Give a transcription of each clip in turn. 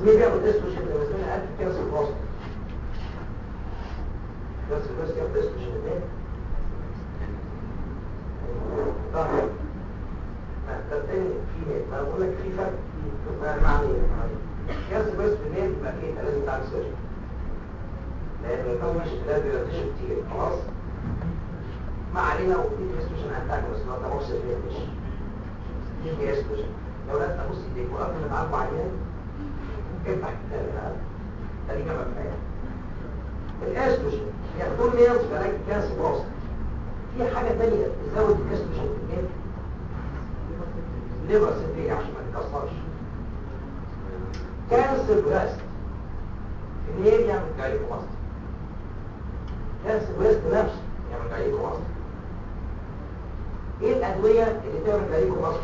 مين بياخد استروجين لو اسمها قد كانسر الوسط كانسر الوسط ياخد استروجين ليه؟ طيب ده تاني في ميل ما بقول لك في فرق في معنى ايه؟ كانسر الوسط في ميل يبقى فيه لازم تعمل سيرجري لان ما ينفعش لا بيرتش كتير خلاص ما علينا وفي استروجين انتاجونست اللي هو تاموكسيفين مش في استروجين لو لا تبص ايديك وقبل ما تعالجوا عيان افتح كتاب الان تقريبا مبنيه الاستروجين ياخدون ميلز في علاج كانسر بروست في حاجه ثانيه تزود الاستروجين في الميل ليفر سيتي عشان ما تتكسرش كانسر بريست الميل يعمل جايكوماست كانسر بريست نفسه يعمل جايكوماست ايه الادويه اللي تعمل جايكوماست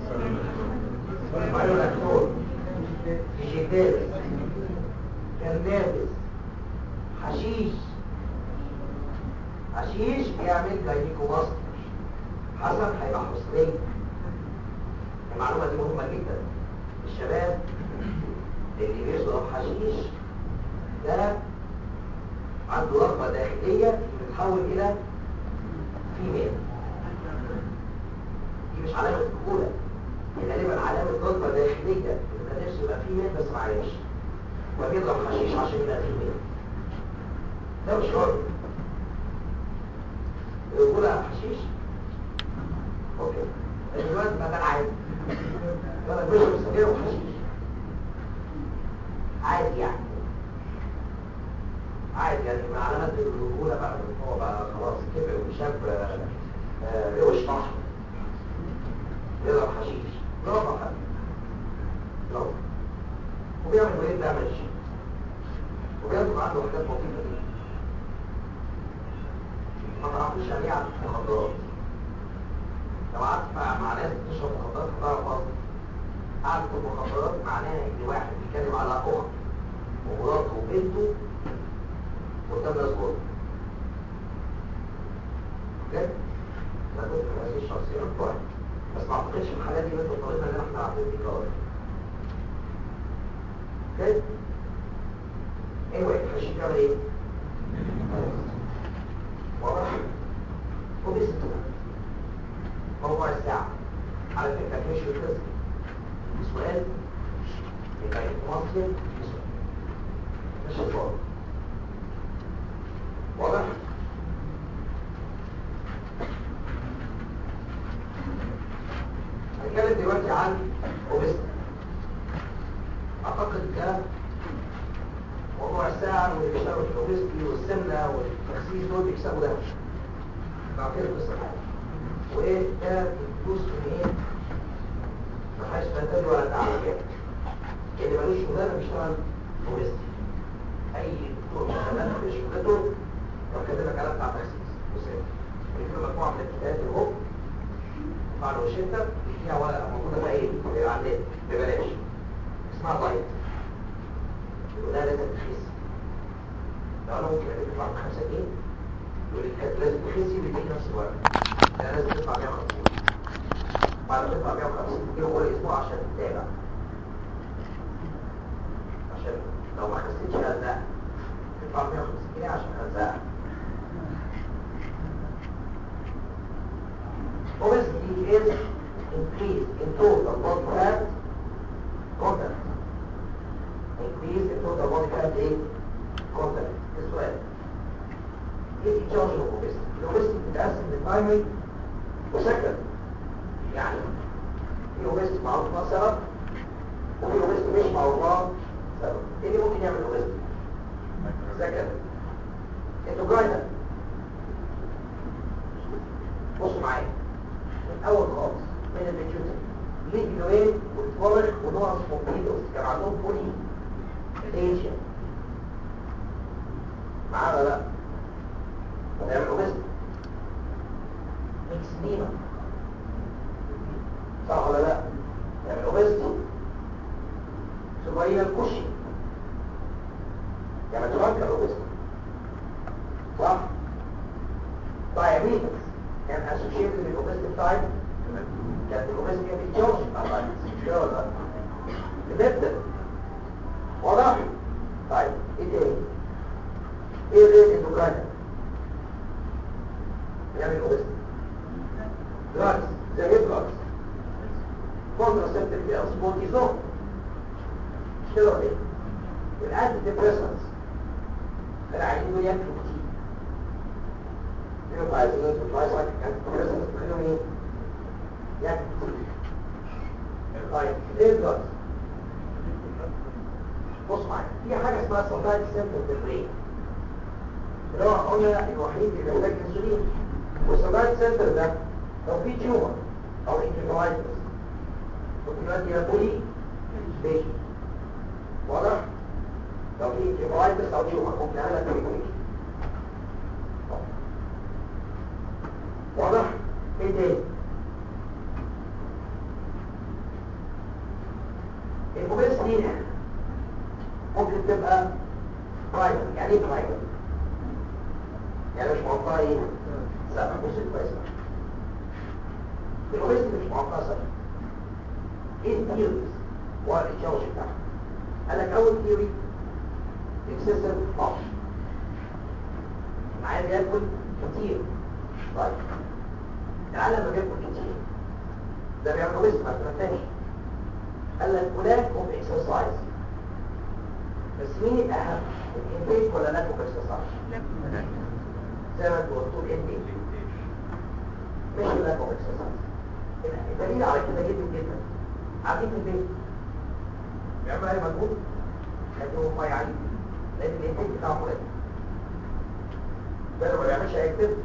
فايرولاكتور ديجيتال كنابس حشيش حشيش بيعمل جاينيكوماست حسن هيبقى حسنين المعلومة دي مهمة جدا الشباب اللي بيشرب حشيش ده عنده رغبة داخلية بتتحول إلى فيميل دي مش علامة الكولة دي غالبا علامة رغبة داخلية إن نفسه يبقى فيميل بس معيش وبيضرب حشيش عشان يبقى فيميل ده مش راجل يقول حشيش اوكي دلوقتي ما كان عادي ولا بيشرب سجاير وحشيش عادي يعني عادي يعني من علامات الرجولة بقى ان هو بقى خلاص كبر وشاب روش طاح بيضرب حشيش برافو يا حبيبي برافو وبيعمل وين دامج وبياخد عنده حاجات لطيفة دي ما تعرفوش يعني ايه عدد مخدرات لو قعدت مع مع ناس بتشرب مخدرات هتعرف قصدي قعدة المخدرات معناها ان واحد بيتكلم على اخت ومراته وبنته قدام ناس جوه اوكي؟ ده كنت من هذه الشخصية كويس بس ما اعتقدش في الحالات دي مثل طريقنا اللي احنا عارفين دي كويس اوكي؟ anyway الحشيش بيعمل ايه؟ واضح؟ وبس موضوع الساعة على فكرة مش القسم سؤال يبقى مصر مش الفاضل واضح؟ هنتكلم دلوقتي عن اوبست اعتقد ده موضوع الساعة واللي بيشتغلوا في الاوبستي والسمنة والتخسيس دول بيكسبوا ده بعطيه القصة وايه ده فلوس من ايه ما حدش تهتم ولا تعمل كده اللي ملوش شغلانه بيشتغل اوبستي اي دكتور شغلانه في شغلته لو كاتب كلام بتاع تخسيس وسام بيجيب مجموعه من الكتابات الهوب مع الروشته فيها ورقه موجوده بقى ايه على النت ببلاش اسمها دايت يقول لها لازم تخس لو انا ممكن اديك بعد 5 جنيه يقول لي لازم تخسي بيديك نفس الورقه لا لازم تدفع 150 بعد ما تدفع 150 جنيه كل اسبوع عشان تتابع عشان لو ما خسيتش هزقها تدفع 150 جنيه عشان هزقها Obesity is increase in total body fat content. Increase in total body fat is content. السؤال ايه الجوز الاوبستي؟ الاوبستي بتتقسم لبرايمري وسكند يعني في اوبستي معروف لها سبب وفي اوبستي مش معروف لها سبب ايه اللي ممكن يعمل اوبستي؟ سكند انتوجراينال بصوا معايا من اول خالص من البيتيوتري ليه جنوين والفولك ونوع سبوكيتوس كان عندهم بولي تيشن معانا لا هنعمل اوبستي اكسديما صح ولا لا نعمل اوبستي سوبرين الكوشي يعني تفكر اوبستي صح diabetes كان associated بالاوبستي بتاعت كانت الاوبستي بتتجوز بتاع diabetes مش كده ولا لا نبدا كده ولا ايه الانتي ديبريسنتس كان عايزين دول ياكلوا كتير كانوا عايزين الفايسايك انتي ديبريسنتس بخليهم ايه ياكلوا كتير طيب ايه الدرس بص معايا في حاجه اسمها سولايت سنتر بالبرين اللي هو قلنا الوحيد اللي محتاج انسولين والسولايت سنتر ده لو في تيومر او انكفالايتس ممكن يؤدي الى بولي بيشن واضح لو في انكفالايتس او تيومر ممكن يعمل لك بولي بيشن واضح ايه تاني الكوبيستي ممكن تبقى برايمر يعني ايه برايمر يعني مش معطاه ايه سبب بص كويس الكوبيستي مش معطاه سبب ايه الثيوريز والتشارج بتاعها قال لك اول ثيوري اكسسيف فاش العيال بياكل كتير طيب العيال لما بياكل كتير ده بيعمل كوبيستي ما تنفعش قال لك هناك اوف اكسرسايز بس مين الاهم الانتيك ولا لاك اوف اكسرسايز زي ما انتوا قلتوا الانتيك مش لاك اوف اكسرسايز الدليل على كده جدا جدا قاعدين في البيت بيعملوا اي مجهود لكن هم ضايعين لان الانتيك بتاعه قليل ده ما بيعملش اي اكتيفيتي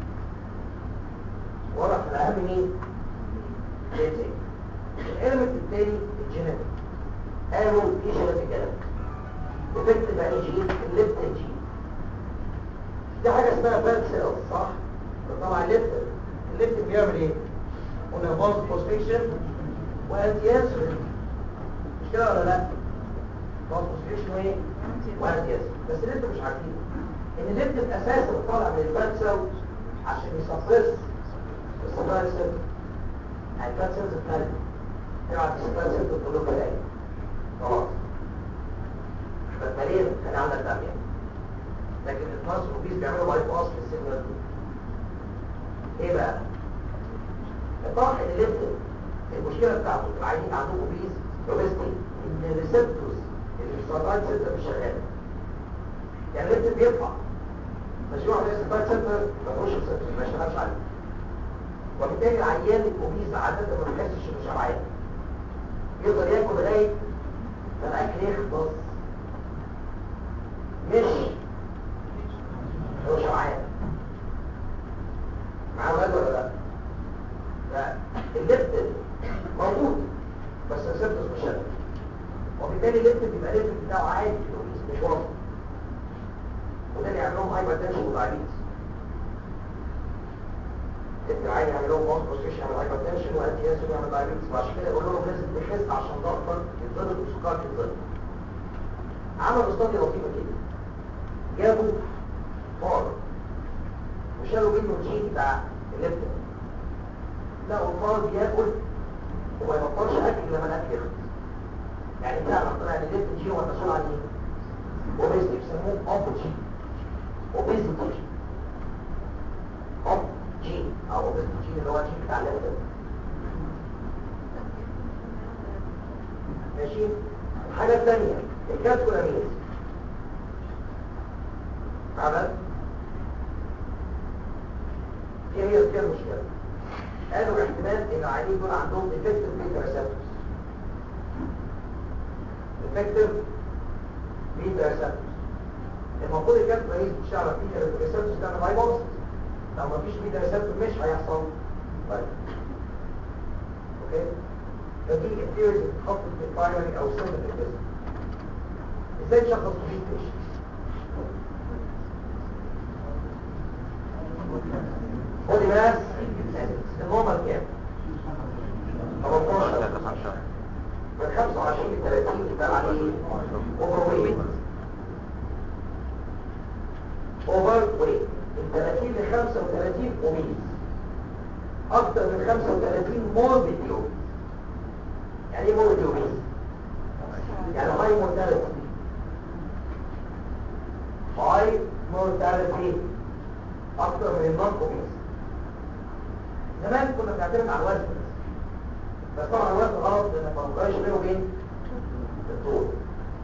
واضح الاهم مين الانتيك الالمنت الثاني الجينيتك قالوا في جينيتك الالمنت وفكت بقى جين الليبت جين دي حاجه اسمها باد سيلز صح طبعا الليبت الليبت بيعمل ايه قلنا باز بوستيشن وانتياس مش كده ولا لا باز بوستيشن وايه وانتياس بس اللي انتوا مش عارفينه ان الليبت اساسا طالع من الباد سيلز عشان يسبرس السبلاي سيلز يعني الباد سيلز الثالثه تبعت السبلاي سيلز تقول له كده خلاص بس مليان كان عندك دم لكن الناس والبيس بيعملوا باي باس للسيجنال دي ايه بقى طبعا الليفت المشكله بتاعته العيانين عندهم بيس روبستي ان الريسبتورز اللي في السبلايت سنتر مش شغاله يعني الليفت بيطلع مش واحد لسه السبلايت سنتر ما فيهوش ريسبتورز ما يشتغلش عليه وبالتالي العيان الاوبيز عاده ما بيحسش انه شبعان يقدر ياكل لغايه ما الاكل يخلص مش هو شبعان معاه ولاد ولا لا فالليفت موجود بس الريسبتورز مش شغال وبالتالي الليفت بيبقى الليفت بتاعه عادي في الاوبيز مش واضح وده اللي يعمل لهم هايبرتنشن ودايابيتس العين يعمل لهم بوست بوزيشن يعمل هايبرتنشن وانتي انسولين يعمل دايابيتس وعشان كده يقول لهم لازم تخس عشان ضغطك يتظبط وسكرك يتظبط عملوا استادي لطيفه كده جابوا فار وشالوا منه الجين بتاع الليبتون لقوا الفار بياكل وما يبطلش اكل لما الاكل يخلص يعني فعلا طلع ان الليبتون جين هو المسؤول عن ايه؟ اوبيزيتي بيسموه اوب جين اوبيزيتي جين اوب جين او اوبيزيتي جين اللي هو الجين بتاع الليبتون ماشي الحاجه الثانيه الكاتكولامينز عمل ايه هي الكلمة المشكلة قالوا احتمال ان العيانين دول عندهم defective beta receptors defective beta receptors المفروض الكاتبريز تشتغل beta receptors تعمل بايبوس لو مفيش beta receptor مش هيحصل طيب اوكي فدي الثيوريز بتتحط في البرايمري او secondary ازاي تشخص كوفيد بيشنت بودي ماس النورمال كام 18 من 25 ل 30 يبقى عليه اوفر ويت اوفر ويت من 30 ل 35 اوبيز اكتر من 35 موربيد اوبيز يعني ايه موربيد اوبيز يعني هاي مورتاليتي هاي مورتاليتي اكتر من النون اوبيز زمان كنا بنعتمد على الوزن بس طبعا الوزن غلط لان ما بنقارنش بينه وبين الطول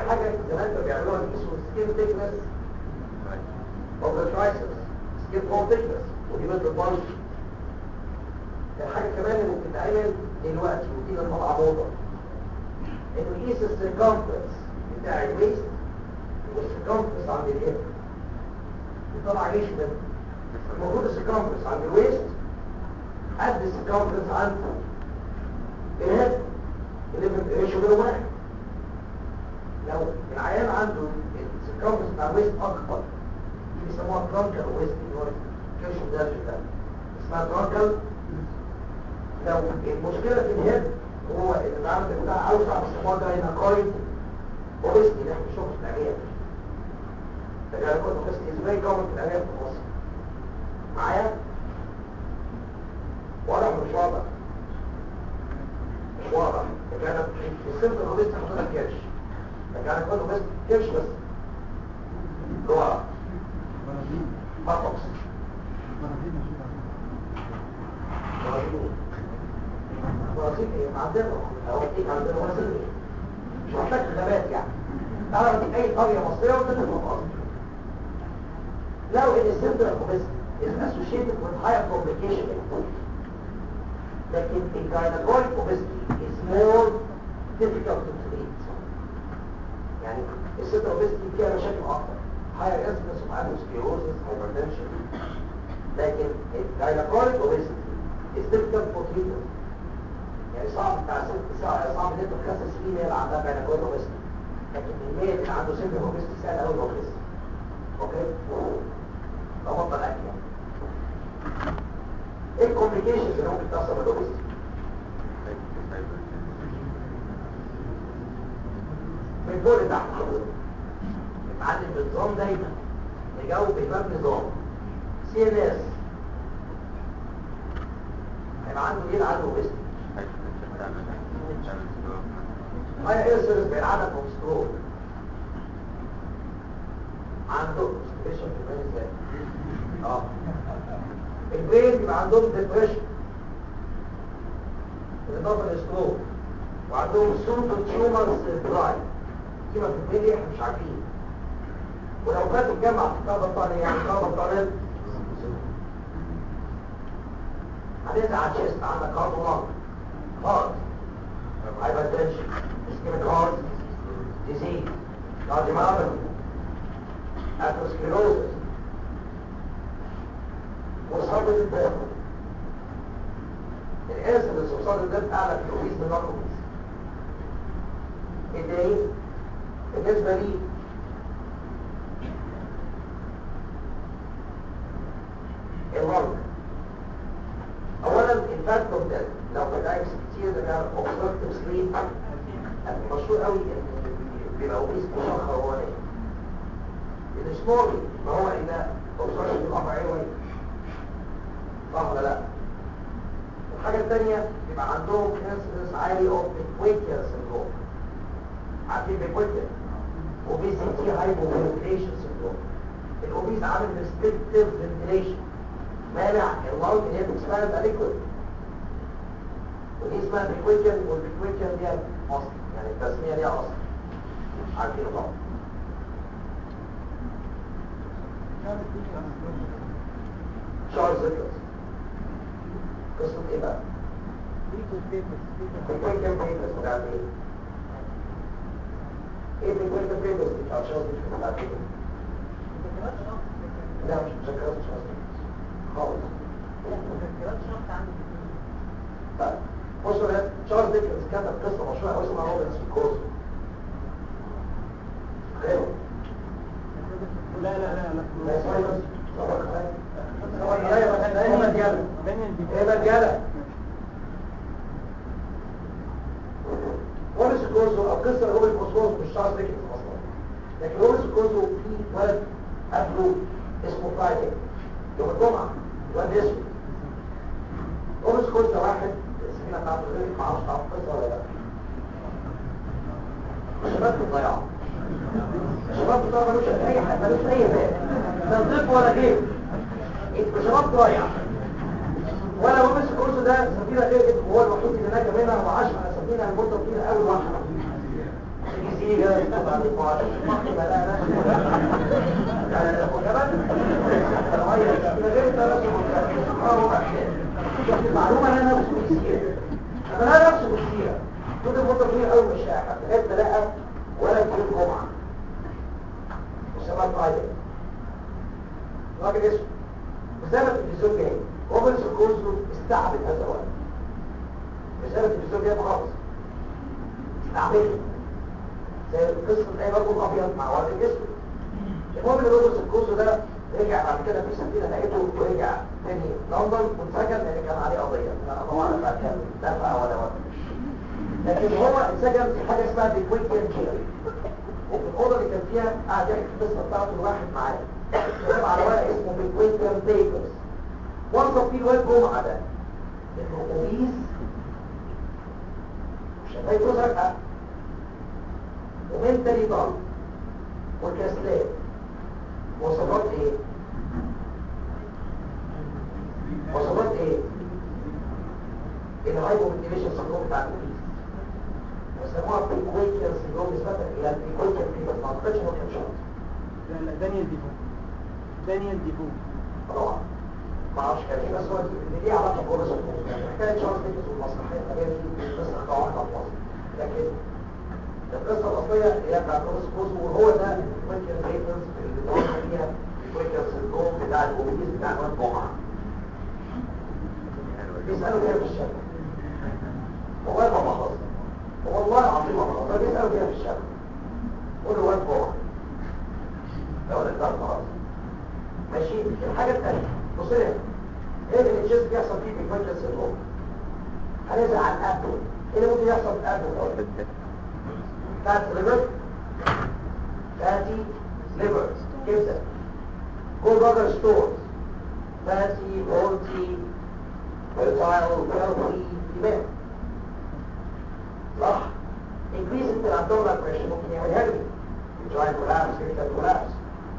حاجه زمان كانوا بيعملوها اسمه سكين ثيكنس اوف ذا ترايسبس سكين بون ثيكنس ودي مثل البلج الحاجه كمان اللي بتتعمل دلوقتي ودي اللي طالعه موضه انه يقيس السيركمفرنس بتاع الويست والسيركمفرنس عند الهيب يطلع جيش منه المفروض السيركمفرنس عند الويست قد السيركمفرنس عند الهيب اللي بيمشوا بينهم واحد لو العيان عنده السيركمفرنس بتاع الويست اكبر دي بيسموها ترانكل ويست اللي هو الكرش ده ده اسمها ترانكل لو المشكله في الهيب هو ان العمل بتاع اوسع بيسموها جايناكويد وبسني اللي احنا بنشوفه في العيان الجايناكويد وبسني ازاي كومن في العيان في مصر معايا واضح مش واضح مش واضح كان السمت الروبيست حضرتك كرش كان كله بس كرش بس لورا فقط برازيل ايه عندنا اوديك عندنا برازيل مش محتاج خدمات يعني تعالى اوديك اي قريه مصريه وتدخل مصر لو ان السنترال اوبيستي is associated with higher complication لكن الجايناكويد obesity is more difficult to treat يعني السنترال obesity فيها مشاكل اكتر higher incidence of atherosclerosis hypertension لكن الجايناكويد obesity is difficult for treatment يعني صعب بتاع ست صعب صعب ان انت تخسس فيه اللي عندها جايناكويد obesity لكن المية اللي عنده سنترال obesity سهل قوي انه يخس اوكي فبطل اكل يعني ايه الكومبليكيشنز اللي ممكن تحصل من الاوبستي من فوق لتحت حضرتك نتعلم بنظام دايما نجاوب بإمام نظام سي ان اس هيبقى عنده ايه عنده اوبستي هاي ايرسرز بين عدد كوليسترول عنده كونستيبيشن في البين ازاي اه البرين بيبقى عندهم ديبريشن بالاضافه للستروك وعندهم سوبر تيومرز دراي دي ما في البرين احنا مش عارفين ولو كانت تتجمع في الكهرباء الطالية يعني الكهرباء الطالية هتزعل تشيست عندك كاربو لانج هارت هايبرتنشن اسكيميك هارت ديزيز كارديوميوباثي اثيروسكليروسس وصاد الدم الانسلنس وصاد الدم اعلى في الاوبيس من الاوبيس الدليل بالنسبه لي اللنج اولا الفاكتور ده لو بتعكس كتير ده بيعمل اوبستراكتيف سليب مشهور قوي ان بيبقى اوبيس بشخر روانيه السمول ما هو اذا اوبستراكتيف القطع عيوي صح ولا لا الحاجة الثانية يبقى عندهم انسلنس عالي اوف بيكويكيا سندروم عارفين بيكويكيا اوبيسيتي هايبوفنتيليشن سندروم الاوبيس عامل ريستريكتيف فنتيليشن مانع اللنج ان هي تكسباند ليكويد ودي اسمها بيكويكيا والبيكويكيا دي اصل يعني التسمية ليها اصل عارفينه طبعا شارلز ديكنز قصة ايه بقى؟ بيكويكيا بيبرز بتاعت ايه؟ ايه بيكويكيا بيبرز بتاعت شارلز ديكنز بتاعت ايه؟ لا مش مذكرات شارلز ديكنز خالص طيب بصوا يا تشارلز ديكنز كتب قصة مشهورة قوي اسمها روبنز كروزو غيره لا لا لا لا لا اسمها بس طبعا طبعا لا بس لا هي مجالة هي مجالة روبنز كروزو او قصة روبنز كروزو مش تشارلز ديكنز اصلا لكن روبنز كروزو في ولد قبله اسمه فرايدي يوم الجمعة الواد اسمه روبنز كروزو ده واحد السفينة بتاعته غيرت معرفش تعرف القصة ولا لا الشباب في الضياع الشباب بتوع ملوش اي حد ملوش اي بال لا طب ولا غير الشباب ضايع ولا روبنز كروزو ده سفينة غيرت وهو الوحيد اللي نجا منها وعاش على سفينة لمدة طويلة قوي لوحده تيجي كده تطلع على الفاضي ما لا لا لا لا وكمان تغير من غير ترسم هو المعلومه انا نفسه بيصير انا لا نفسه بيصير كل مده طويله قوي مش قاعد لغايه ما لقى ولا في الجمعه وسمعت عادي راجل اسمه رسالة التلفزيون جاي روبنز كوزو استعبد هذا الولد رسالة التلفزيون جاي خالص استعبده زي قصة اي رجل ابيض مع ولد اسود المهم ان روبنز كوزو ده رجع بعد كده في سفينة لقيته ورجع تاني لندن واتسجن لان كان عليه قضية انا الله اعلم بقى كان دفع ولا ولا لكن هو اتسجن في حاجة اسمها ديكويكيان جيل وفي الأوضة اللي كان فيها قاعد يحكي القصة بتاعته الواحد معاه كتب على ورق اسمه بيكوينتر بيبرز وصف فيه الواد جمعة ده انه اوبيز شفايفه زرقاء ومنتلي ضل وكسلان وصفات ايه؟ وصفات ايه؟ الهايبوميتيليشن سندروم بتاع الاوبيز بيسموها بيكوينتر سندروم نسبة الى البيكوينتر بيبرز ما اعتقدش انه كان شرط لا لا دانيال ديفو دانيال ديفو طبعا ما اعرفش كان ايه بس هو اللي ليه علاقه بورس الكوز يعني حكايه شارلز ديكنز والمسرحيه الحاجات دي قصه متوقعه في مصر لكن القصه الاصليه اللي هي بتاعت بورس الكوز وهو ده الكويكر بيبرز اللي بيتوقع فيها الكويكر سندروم بتاع الاوبيز بتاع واد جمعه بيسالوا كده في الشارع والله ما بهزر والله العظيم ما بهزر بيسالوا كده في الشارع قولوا واد جمعه لو ده خلاص ماشي الحاجة الثانية بص لي ايه اللي الجسم بيحصل فيه بالمجلس سيندروم هنزع عن الابدو ايه اللي ممكن يحصل في الابدو فات ليفر فاتي ليفر كبدة كل بقر ستورز فاتي بولتي فيرتايل كالوري دماغ صح increase in the abdominal pressure ممكن يعمل هرمي joint collapse rectal collapse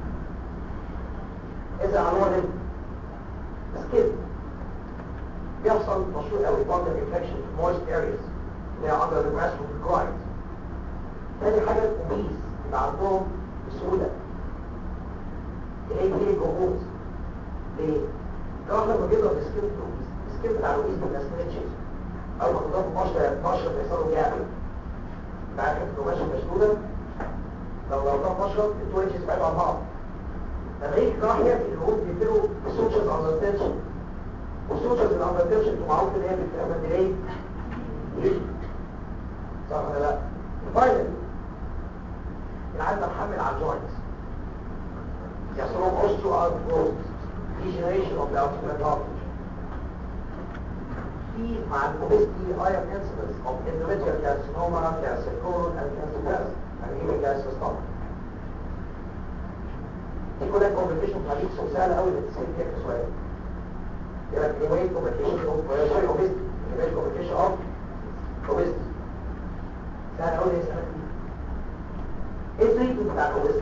إذا عنوان سكيل بيحصل مشهور قوي بوندر انفكشن في مويست ارياز اللي هي عضله البراس والجرايد تاني حاجه الاوبيز يبقى عندهم بسهوله الاي بي جهوز ليه؟ لو احنا لما بيضرب السكيل في الاوبيز السكيل بتاع الاوبيز ما بيستنتش اول ما تضربه 12 12 بيحصل له جامد بعد كده القماشه مشدوده لو ضربتها 12 التو اتشز بعيدوا عن بعض الريك راح يأتي الهروب بيبتلوا السوشيالز اندر تنشن والسوشيالز الاندر تنشن انتوا معروف ان هي بتعمل ديلي ليه؟ صح ولا لا؟ فاينل العيال محمل على الجوينتس يحصل لهم اوستو ارثروز degeneration of the articular cartilage في مع الاوبستي higher incidence of individual carcinoma, cancer colon, and cancer breast, and even cancer stomach. دي كلها كومبليكيشن حديث وسهله قوي للتسهيل فيها كسؤال يبقى الكلمات كومبليكيشن اوف سوري اوبست كلمات كومبليكيشن اوف اوبست سهله قوي يسالك ايه التريتمنت بتاع الاوبست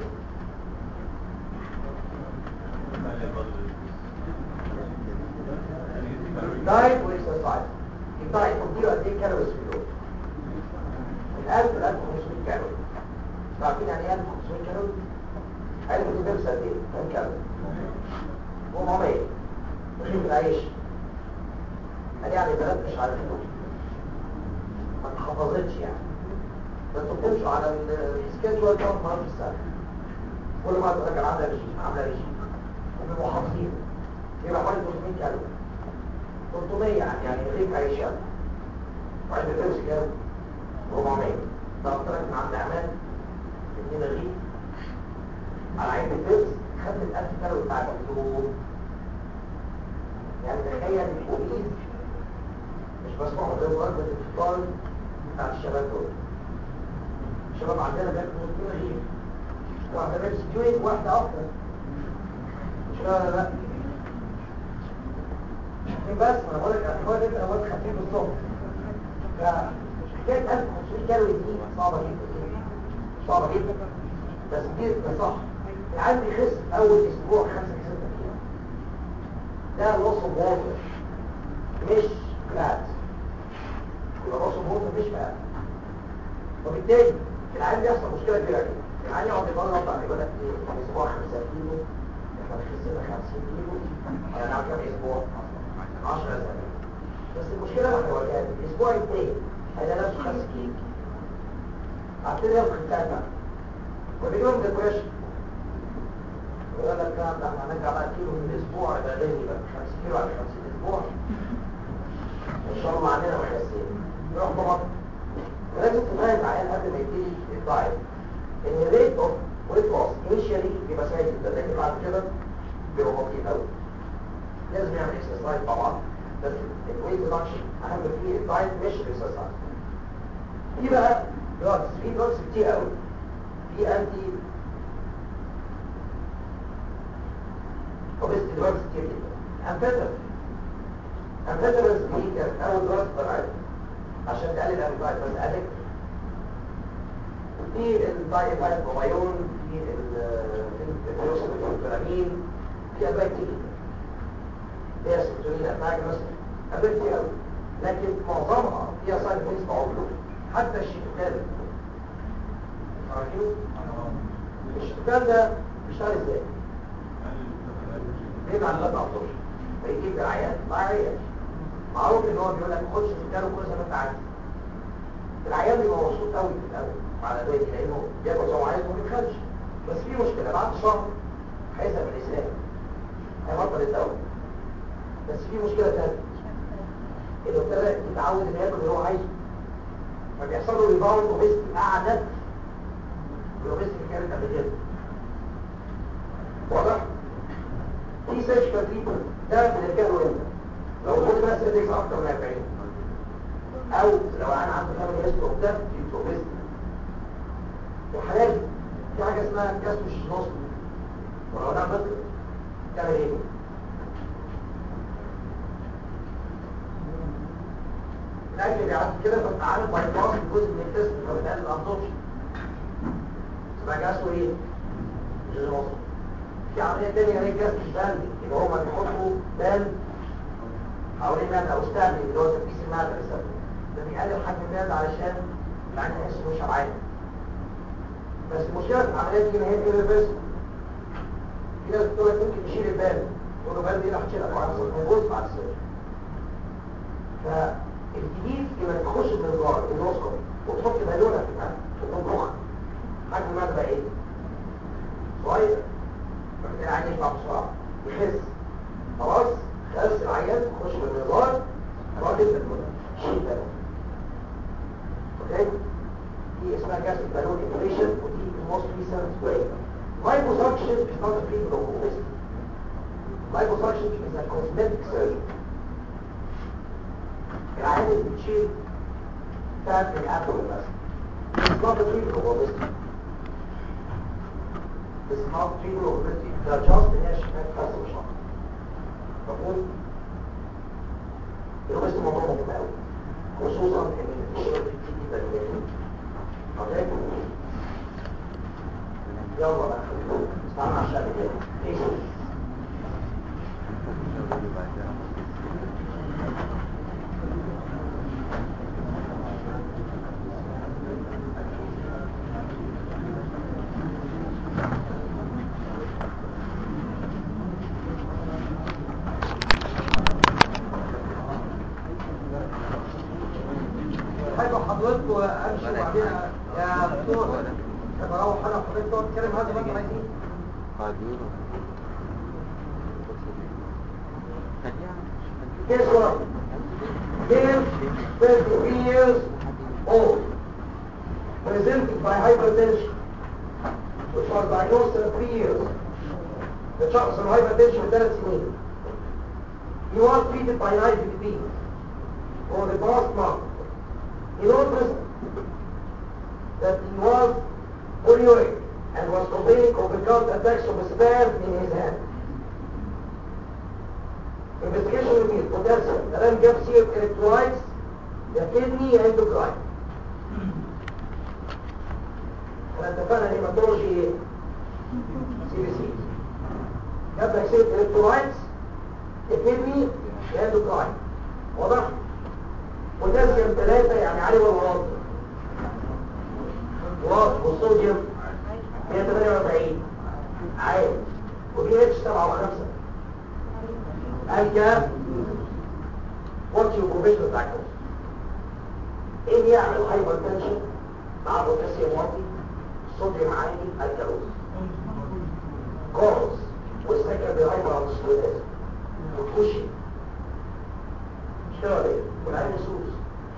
دايت واكسرسايز الدايت تديله قد ايه كالوريز في اليوم من 1000 ل 1500 كالوري عارفين يعني ايه 1500 كالوري علم الدرس قد ايه كم كالوري 400 رغيف العيش قال يعني بلد مش عارفين ما اتحفظتش يعني بس بتمشوا على السكيدجول ثلاث مرات في السنه كل مره تقول لك انا عامله ريجيم عامله ريجيم وبيبقوا حافظين يبقى حوالي 300 كالوري 300 يعني يعني رغيف عيش يعني وعلم الدرس كام 400 ضربت لك من عند عمان 2 رغيف على عين الفرس خدت الألف كيلو بتاع اليوم يعني تخيل الكوبيز مش مسموح غير وجبة الفطار بتاع الشباب دول الشباب عندنا بياكلوا 2 رغيف واحدة بيبس كويك واحدة أفضل مش كده ولا لا بس ما بقول لك أخوات انت أول خفيف الصبح فحكاية 1500 كالوري دي صعبة جدا صعبة جدا بس دي صح العيال بيخس اول اسبوع 5 6 كيلو ده لوس اوف ووتر مش فات يبقى لوس اوف ووتر مش فات وبالتالي العيان بيحصل مشكله كبيره جدا العيان يقعد يبلغ بقى يقول لك ايه اسبوع 5 كيلو احنا خسرنا 50 كيلو انا نعمل كام اسبوع 10 اسابيع بس المشكله ما هيواجهها الاسبوع الثاني هيلاقي نفسه 5 كيلو هبتدي يفقد تاني وبيجيهم ديبريشن ويقول لك لا ده احنا هنرجع بقى كيلو من الاسبوع يبقى غالي بقى 50 كيلو على 50 اسبوع ان شاء الله عندنا وحاسين يروح بمطر ولازم تفهم عيان قبل ما يبتدي الدايت ان الريت اوف ويت لوس انيشالي بيبقى سهل جدا لكن بعد كده بيبقى بطيء قوي لازم يعمل اكسرسايز طبعا بس الويت ريدكشن اهم فيه الدايت مش الاكسرسايز في بقى دراجز في دراجز كتير قوي في انتي وبس دراجز كتير جدا امفيتامين امفيتامين دي كانت اول دراجز طلعت عشان تقلل الابيتايت بس ادك في الدايت بروبايون في الفيروسيتامين في ادويه كتير فيها سيروتونين انتاجونست ادويه كتير قوي لكن معظمها فيها سايد افكتس معروفه حتى الشيفتان عارفين الشيفتان ده بيشتغل ازاي؟ بيبقى على الغداء عطوش فيجيب العيان ما عيان معروف ان هو بيقول لك خد شيفتان وكل زي ما انت عايز العيان بيبقى مبسوط قوي في الاول مع الادويه دي لانه بياكل زي ما عايز وما بيخلش بس في مشكله بعد شهر هيسال الانسان هيبطل الدواء بس في مشكله ثانيه انه ابتدى يتعود انه ياكل اللي هو عايزه فبيحصل له ريباوند وبيست قعدت والوبيست كانت قبل كده واضح؟ في سيرجيكال تريتمنت ده بنرجع له امتى؟ لو قلت بقى سيرجيكس اكتر من 40 او لو انا عنده فاميلي هيستوري ده في بروبيست وحالات في حاجه اسمها كاستوشينوس ولو انا بطل تعمل ايه؟ الاكل بيعدي كده فانت عامل باي باس جزء من الجسم فبتقلل الابزوربشن يبقى جاسه ايه؟ جزء في عمليه ثانيه هي جاس باند اللي هما بيحطوا باند حوالين المعده او ستابلي اللي هو تركيز المعده بالظبط ده بيقلل حجم المعده علشان يعني يحس انه شبعان بس المشكله في العمليات دي ان هي irreversible في ناس بتقول لك ممكن تشيل البال تقول له بال دي اللي هتشيلها وهيحصل هيبوظ بعد السيرجري فالجديد انك تخش بالنظار بالنسخه وتحط بالونه في المعده وتنفخها حجم المعده بقى ايه؟ صغير فبالتالي العيان يطلع بسرعه يخس خلاص خلص العيان تخش بالنظار راجل شيل بالون اوكي دي اسمها gastric balloon inflation ودي most recent way liposuction is not a treatment of obesity liposuction is a cosmetic surgery العيان اللي بتشيل فات من الابدومين بس it's not a treatment of obesity it's not a treatment of obesity ده just ان هي شفاف بس مش اكتر مفهوم؟ الوبس موضوع مهم قوي خصوصا ان الشغل كتير جدا من اوكي يلا بقى استنى عشان ايه حاجة حضرتك امشي وبعدين يا دكتور بروح انا وحضرتك تقعد تتكلم هذا ما انتوا عايزين Guess what? Male, 33 years old, presented by hypertension, which was diagnosed in three years. The شخص عنده hypertension في ثلاث سنين. He was treated by an IVP for the past month. He noticed that he was polyuric and was complaining of recurrent attacks of spasm in his hand. Investigation revealed potassium, كلام جاب سيرة electrolytes, the kidney endocrine. احنا اتفقنا الهيماتولوجي ايه؟ سي بي سي. جاب لك سيرة electrolytes, the kidney, the endocrine. واضح؟ بوتاسيوم ثلاثة يعني علي ولا واطي؟ واطي والصوديوم 148 عالي وفي اتش 7 و5 الكا واتي وبروفيشنال دايجنوز ايه اللي يعمل هايبر تنشن مع بوتاسيوم واطي صوديوم عالي الكالوز كورس والسكندري هايبر انسولينيز وتخشي مش كده ولا ايه والعين سوس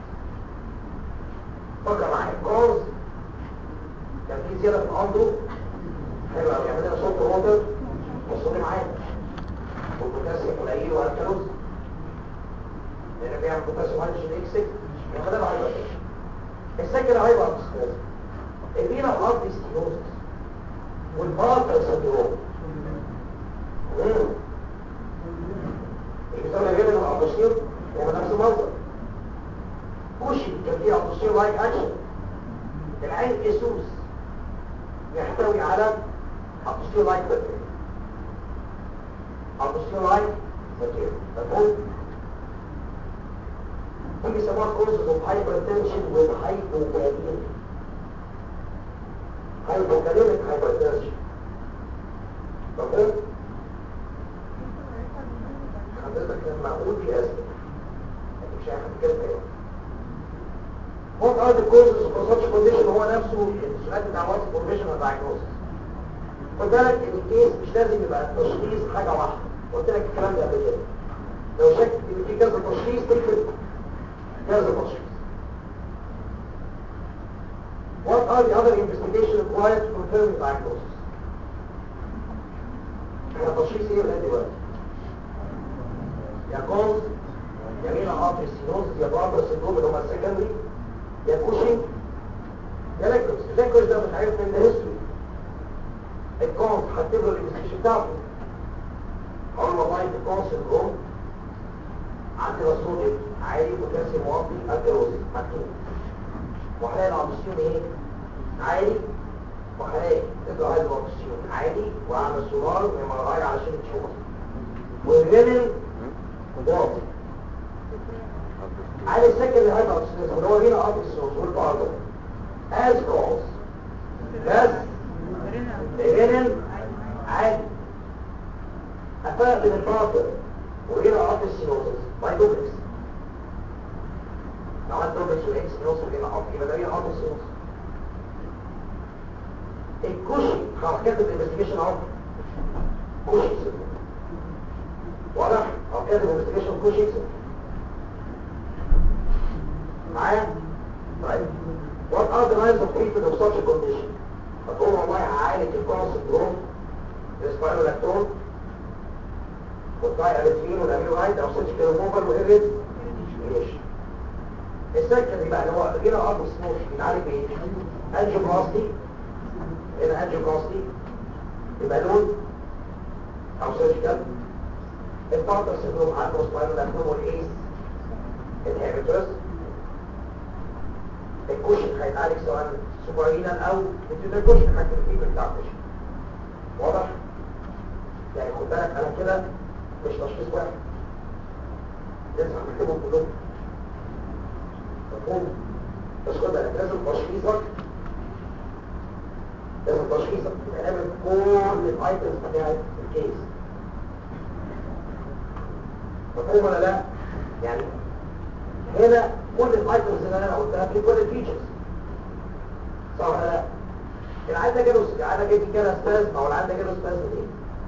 فكر معايا كورس كان في زياده في الاندرو حلو قوي يعمل لنا صوت ووتر والصوديوم عالي والبوتاسيوم قليل والكالوز لان بيعمل بوتاسيوم هيدروجين اكسك يبقى ده هايبر السكندري هايبر انسولينيز الفينا الارض ستينوزس والبارتر سندروم بيسمى غير الابوسير هو نفس المنظر كوشي كان فيه ابوسير لايك اكشن العين اسوس يحتوي على ابوسير لايك ماتيريال ابوسير لايك ماتيريال مفهوم دي بيسموها كورسز اوف هايبرتنشن والهايبوكاليميك هايبوكاليميك هايبرتنشن مفهوم حضرتك لما اقول في ازمه يعني مش هياخد كده ايه What are the causes of such condition هو نفسه السؤال بتاع واتس بروفيشنال diagnosis خد بالك ان الكيس مش لازم يبقى التشخيص حاجه واحده قلت لك الكلام ده قبل كده لو شك ان في كذا تشخيص تكتب كذا تشخيص What are the other investigations required to confirm the diagnosis? احنا تشخيص ايه لغايه دلوقتي؟ يا كونز يا مينا عاطر السينوز يا باربر سندروم اللي هم السكندري يا كوشنج يا لاكروس اللاكروس ده مش عارف من الهيستوري الكونز هتكتب له الانفستيشن بتاعته اقول له والله في كونز سندروم عندنا صوديوم عالي بوتاسيوم واطي الكالوزي مكتوب وهلاقي الابوسيوم ايه؟ عالي وهلاقي تبقى عايز الابوسيوم عالي وعامل سولار وام ار اي علشان تشوف والرينين واطي على السكن اللي هيبقى اوكسيديز اللي هو هنا اوبتيك سورس والبارد از كوز بس الرينين عالي افرق بين البارد وهنا اوبتيك سينوزس باي دوبلكس لو عملت دوبلكس والاكس سينوس وهنا اوبتيك يبقى ده هنا اوبتيك سينوس الكوشي حركات الانفستيجيشن اهو كوشي سينوس واضح او كاتب انفستيجيشن كوشي سينوس معايا طيب what are the lines of treatment of such a condition هتقول والله هعالج الكون سندروم السبايرولاكتون والداي اريثمين والاميلوهايد او سيرجيكال ريموفال وهيريد ماشي السكن بقى اللي هو جينا ارض سموش بنعالج بايه انجيوبلاستي هنا انجيوبلاستي ببالون او سيرجيكال البارتر سندروم عنده سبايرولاكتون والايس الهيريترس الكوشن هيتعالج سواء سوبرينال او بتبقى الكوشن حتى الفيبر بتاع الكوشن واضح يعني خد بالك انا كده مش تشخيص واحد لازم اكتبهم كلهم مفهوم بس خد بالك لازم تشخيصك لازم تشخيصك تعمل كل الايتمز بتاعت الكيس مفهوم ولا لا يعني هنا كل الايتمز اللي انا قلتها في كل الفيتشرز صح ولا لا العيان ده جاله العيان ده جاي كده استاذ او العيان ده جاله استاذ ايه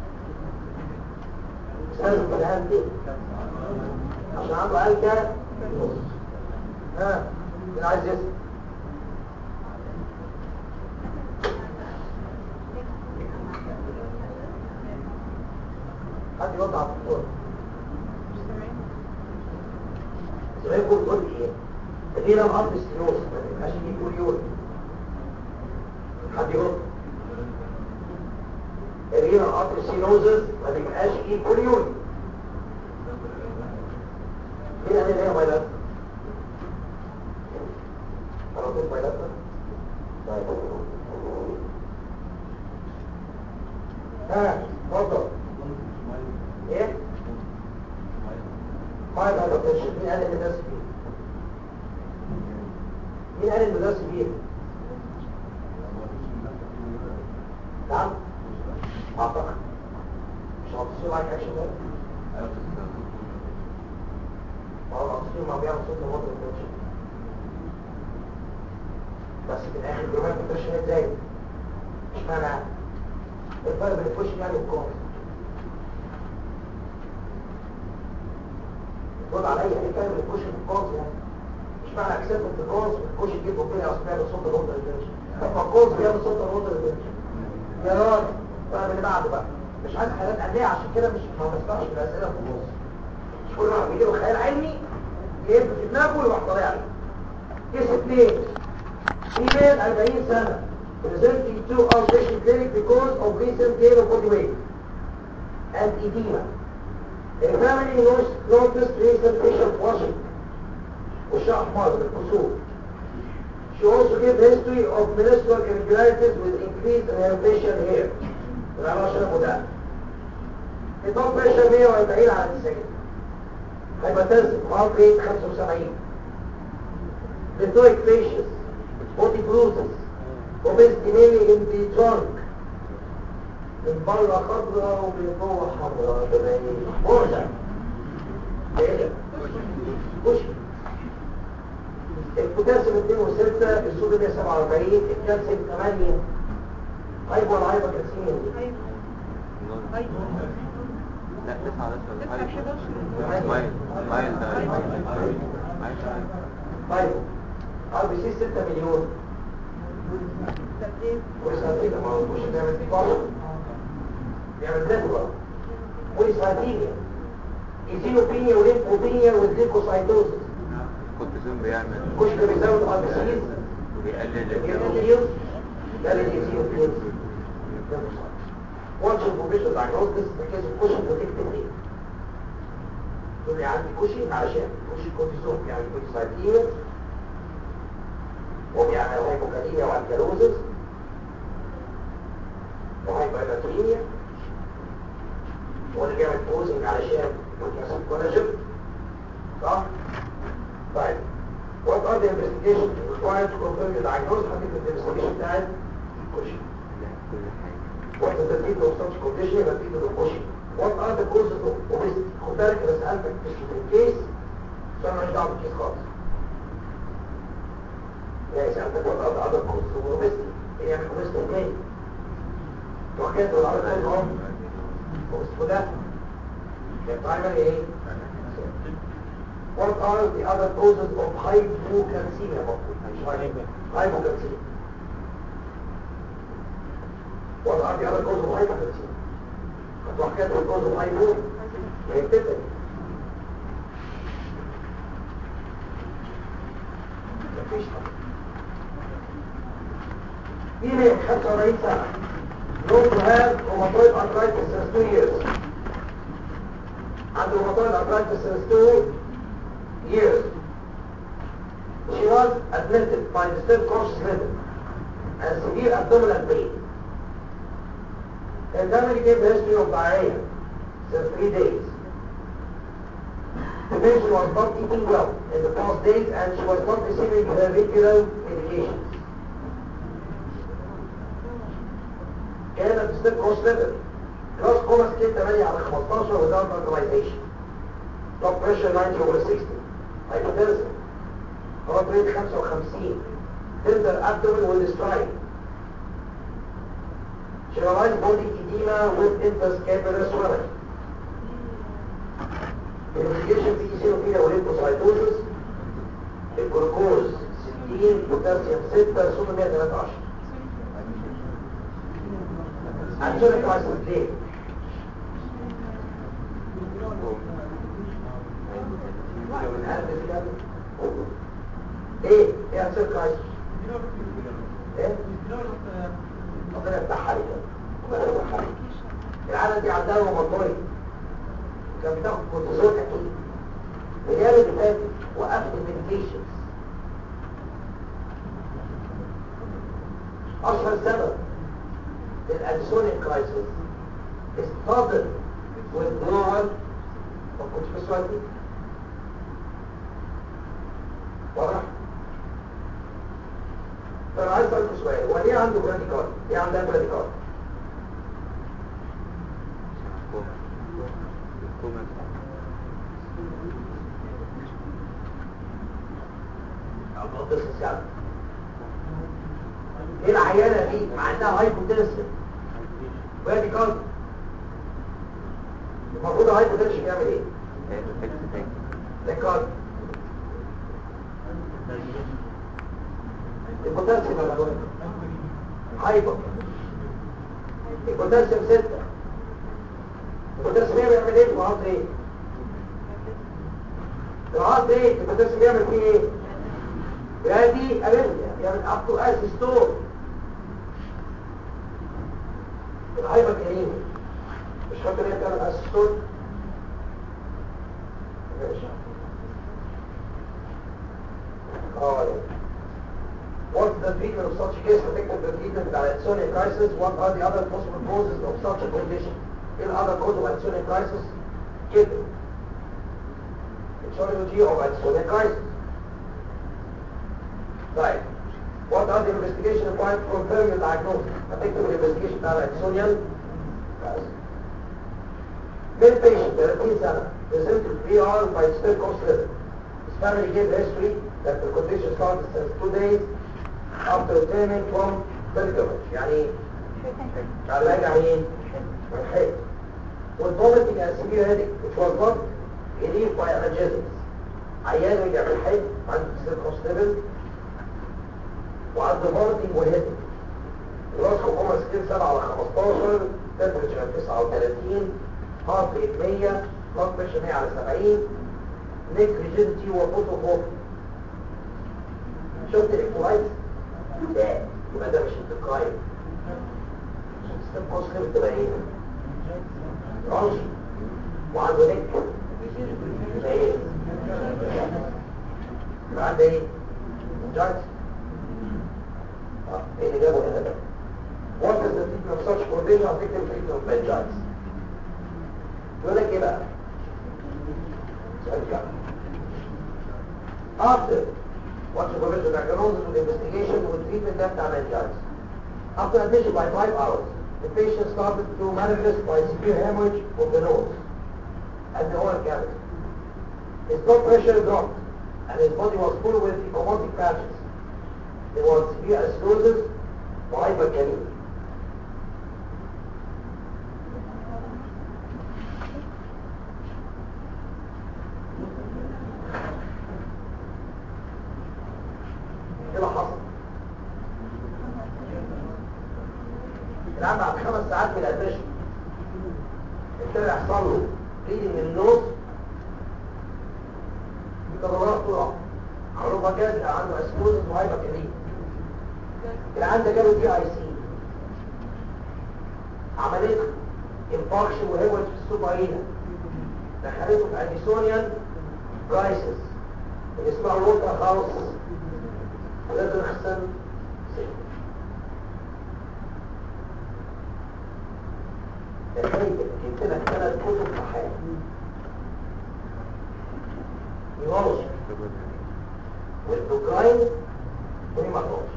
استاذ بالهان ليه عشان عنده الكا ها مين عايز يسال حد يرد على الدكتور زمان كنت قلت ايه كثيرا الارض ستينوز ما تبقاش دي كل يوم حد يرد كثيرا الارض ستينوزز ما تبقاش دي كل يوم مين قال ان هي فيروس انا قلت فيروس طيب ها اتفضل ايه قاعد على التنشيط مين قال ان ده سبيل مين قال ان ده سبيل في الاخر جروبات بترشح ازاي مش معنى الفرق بين الكوش يعني والكونز رد عليا ايه الفرق بين الكوش والكونز يعني مش معنى اكسبت الكونز الكوش يجيب ربنا اصلا بيعمل صوت الوتر ريتنشن طب الكونز بيعمل صوت الوتر ريتنشن يا راجل الفرق اللي بعده بقى مش عايز حالات علميه عشان كده مش ما بسمعش الاسئله في النص مش كل واحد بيجي له خيال علمي يبقى في دماغه ويروح طالع عليه كيس اثنين female 40 سنة presenting to outpatient clinic because of recent gain of body weight and edema. A family nurse noticed recent facial flushing وشعر أحمر بالكسور. She also gave history of menstrual irregularities with increase in her facial hair. العلاقة شرفه ده. الضغط pressure 140 على 90. Hypertensive, heart rate 75. Rhetoric facials, body bruises, obesity mainly in the trunk. من بره خضراء ومن جوه حمراء بني مرجع. ايه ده؟ كشك. البوتاسيوم 2 و6 الصوديوم 147 الكالسيوم 8 هايبو ولا هايبر كالسيوم لا تسعة تسعة عشر حداشر. مايل مايل ده مايل طيب ار بي سي 6 مليون طب ايه ولساتين ما هو مش بيعمل فرق بيعمل نتورك ولساتينيا ايزينوبينيا وليمفوبينيا والليكوسايتوزس الكورتيزون بيعمل كشك بيزود ار بي سيز وبيقلل الجلوكوز ده الايزينوبينيا وانس البروفيشنال دايجنوستس تركيز الكشك وتكتب ايه تقول لي عندي كشك علشان كشك كورتيزون يعني كورتيزايتينيا وبيعمل هايبوكاليميا وانكالوزس وهايبرناتريميا واللي بيعمل بوزنج علشان يكسب كولاجين صح؟ طيب what are the investigations required to confirm the diagnosis حديث الانفستيجيشن بتاعت كوشن كل حاجة what is the treatment of such condition يبقى treatment of كوشن what are the causes of obesity خد بالك انا سألتك في الكيس فانا مش دعوه بالكيس خالص يعني سألتك what are the other causes of obesity هي من obesity ايه؟ وحكاية العرض تاني اهو obesity ده primary ايه؟ What are the other causes of hypocalcemia مطلوب مش hypocalcemia What are the other causes of hypocalcemia هتروح كاتب الكوز of hypo هيكتبها مفيش حاجة Female 45 سنة known to have rheumatoid arthritis since two years عنده rheumatoid arthritis since two years. She was admitted by the state conscious and severe abdominal pain. Her family gave history of diarrhea since three days. The patient was not eating well in the past days and she was not receiving her regular medications. كانت ستيب كروس ليفل كلاس كوما سكيل 8 على 15 without randomization blood pressure 90 over 60 hypertension heart rate 55 tender abdomen with stride generalized body edema with interscapular swelling investigation في eosinophila وليمفوسايتوزس الجلوكوز 60 بوتاسيوم 6 صوديوم 113 عندنا كويس ليه؟ ايه ايه هتصير كويس ايه ربنا يفتح عليك ربنا يفتح عليك العالم دي عندها روماتويد كان بتاخد كورتيزون اكيد الايام اللي فاتت وقفت الميديكيشنز اشهر سبب للادسونيك كرايسيس استفاضل withdrawal of corticosteroid واضح؟ فانا عايز اسالكم سؤال هو ليه عنده براديكال؟ ليه عندها براديكال؟ كوما كوما او بلطس السعر ايه العيانه دي مع انها هايبوتنسن وهي دي كارد المفروض الهايبوتنشن يعمل ايه اكس تاني ده كارد البوتاسيوم ولا هو هايبر البوتاسيوم 6 البوتاسيوم بيعمل ايه في العظم ايه العظم ايه البوتاسيوم بيعمل فيه ايه بيادي اريثميا بيعمل اب تو اسيستول الهايبر كريم مش خاطر هي بتعمل اسيستول ماشي اه What's the treatment of such case particular the treatment of Alexonian crisis? What are the other possible causes of such a condition? ايه الother cause of Alexonian crisis? كده etiology of Alexonian crisis. طيب What are the investigation required to confirm the diagnosis? هتكتب الانفستيجيشن بتاع Alexonian crisis. Male patient 30 سنة presented VR by still cost level. His family gave history that the condition started since two days after returning from pilgrimage يعني على راجع يعني ايه؟ من حج was vomiting and severe headache which was not relieved by analgesics عيان رجع من الحج عنده still cost level وعنده vomiting وهيدك الراس حكومة سكيل 7 على 15 temperature 39 heart rate 100 blood pressure 100 على 70 neck rigidity وفوتوفوب شفت الالكترولايت لا يبقى ده مش انتقايم ستيب كوست بتبقى ايه رمش وعنده نك يبقى ايه يبقى عنده ايه جايت اه ايه اللي جابه هنا ده What is the treatment of such condition affecting treatment of meningitis? يقول لك ايه بقى سؤال كده after what supervision diagnosis with investigation with treatment left meningitis after admission by five hours the patient started to manifest by severe hemorrhage of the nose and the oral cavity his blood pressure dropped and his body was full with echomotic patches there was severe acidosis وhyperkalemia ايه اللي حصل العام بعد خمس ساعات من الادريشن ابتدى يحصل له bleeding من النوز بتضررات طلع عملوا بجاز عنده اسكوزس وهايبر كريم العام ده جاله دي اي سي عملت انفاكشن وهيوج في السوبرينا دخلته في اديسونيان كرايسيس اللي اسمها ووتر هاوس ولازم نغسل تخيل جبت لك ثلاث كتب في حياتي نيورولوجي والاوكراين ونيماتولوجي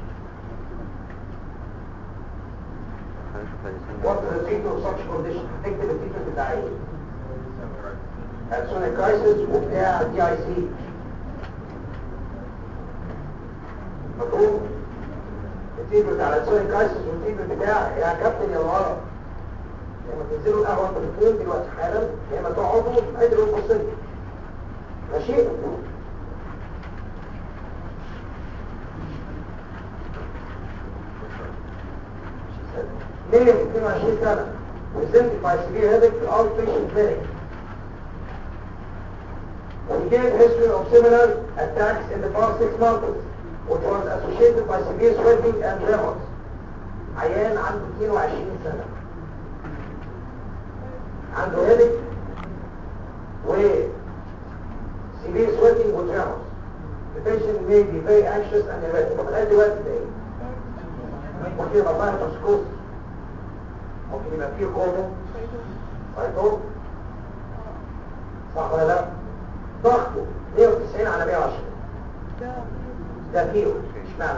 What is the treatment of such condition? تكتب التيتر بتاع ايه؟ السونيك كرايسيس وبتاع دي اي سي مفهوم؟ التيتر بتاع السونيك كرايسيس والتيتر بتاع يا كابتن يا ورا لما تنزلوا القهوه انتوا الاثنين دلوقتي حالا يا اما تقعدوا ادروا البصين ماشي؟ مية 22 سنة presented by severe headache to outpatient clinic. He gave history of similar attacks in the past six months, which was associated by severe sweating and tremors. عيان عنده 22 سنة. عنده headache و severe sweating و tremors. The patient may be very anxious and irritable. لغاية دلوقتي ده ايه؟ ممكن يبقى ظاهر تشخيص ممكن يبقى فيه كومو سيطور صح ولا لا ضغطه 190 على 120 ده فيه اشمعنى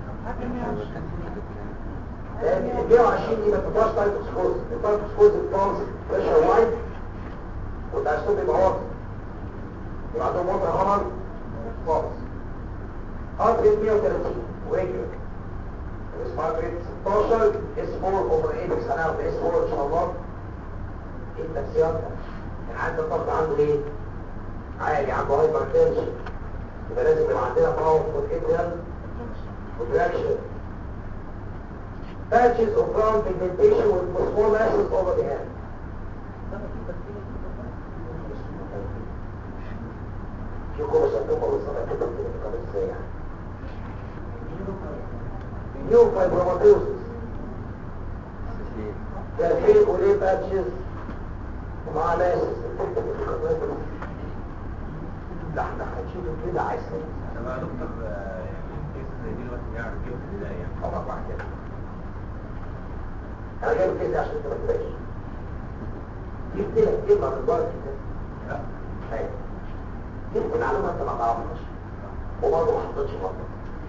لان ال 120 دي ما تبقاش تايتوسكوز التايتوسكوز البونز بريشر وايد والتعسوب يبقى واطي يبقى عندهم وضع هرم خالص هارت ريت 130 وريجولر الاسمار ريت 16 اس 4 اوفر ايبكس هنعرف اس 4 ان شاء الله ايه التفسيرات ده يعني عند الطفل عنده ايه عالي عنده هايبر تنشن يبقى لازم يبقى عندنا باور فور اتريال contraction patches of brown pigmentation with small masses over the hand في كورس الدمر والصنع كده كده ازاي يعني نيو فايبروماتوسس ده في وليه باتشز ومع ماسس لا احنا هنشوف كده عايز انا بقى دكتور آه، يعني كيس زي دي الواحد يعرف يجيبها ازاي يعني خلاص بعد كده انا جايب كده عشان انت ما تبقاش جبت لك كلمه من بره كده لا ايوه جبت معلومه انت ما تعرفهاش وبرضه ما حطيتش برضه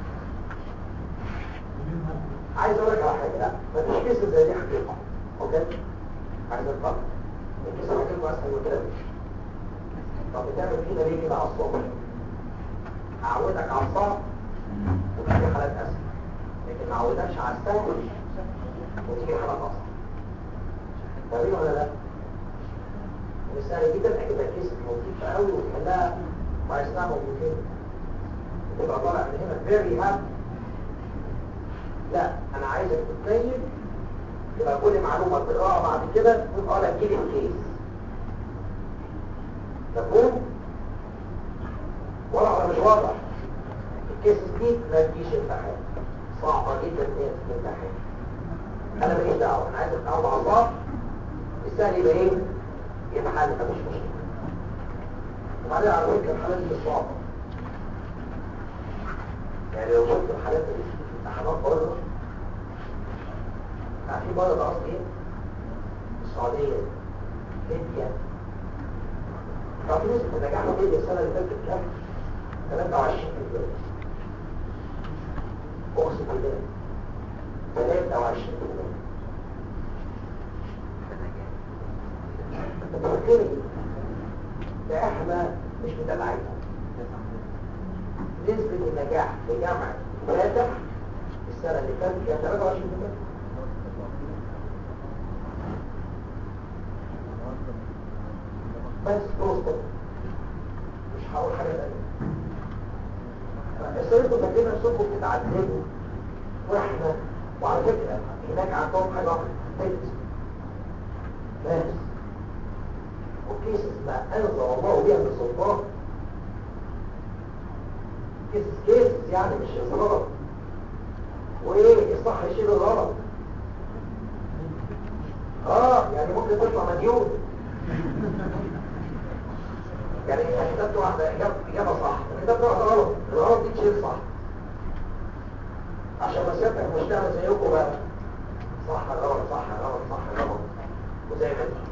عايز اقول لك على حاجه لا مفيش كيس زي دي حقيقه اوكي عايز الفرق الكيس الحقيقه اسهل من كده طب بتعمل كده ليه كده على الصبح اعودك على الصعب وتيجي حالات اسهل لكن ما اعودكش على السهل وتيجي حالات اصعب فاهمين ولا لا؟ من السهل جدا انك تبقى كيس لطيفه قوي وتحلها وهيسمعها موجودين تبقى طالع من هنا فيري هاب لا انا عايزك تتنيل يبقى كل معلومه تقراها بعد كده تقول اه لا كده الكيس مفهوم؟ واضح ولا مش واضح؟ الكيس دي ما تجيش امتحان صعبه جدا ان هي تجي امتحان انا ماليش دعوه انا عايز اتعود على الله السهل يبقى ايه؟ يبقى حل مفيش مشكله وبعدين على فكره الحالات دي مش صعبه يعني لو شفت الحالات اللي في امتحانات بره في بره ده قصدي ايه؟ السعوديه ليبيا طب نسبة النجاح في ليبيا السنة اللي فاتت كام؟ 23 اقسم بالله 23 انت متخيل ده احنا مش متابعين نسبة النجاح في جامعة فاتح السنة اللي فاتت كانت 23 بس توصل مش هقول حاجة تانية بس انتوا فاكرين نفسكم بتتعذبوا واحنا وعلى فكرة هناك عندهم حاجة واحدة بيت ناس وكيسز ما انزل الله بها من سلطان كيسز كيسز يعني مش غلط وايه الصح يشيل الغلط اه يعني ممكن تطلع مديون يعني كتبت واحدة إجابة- إجابة صح كتبت واحدة غلط الغلط دي تشيل صح عشان مسيرتك مش تعمل زيكم بقى صح غلط صح غلط صح غلط وزي ما انت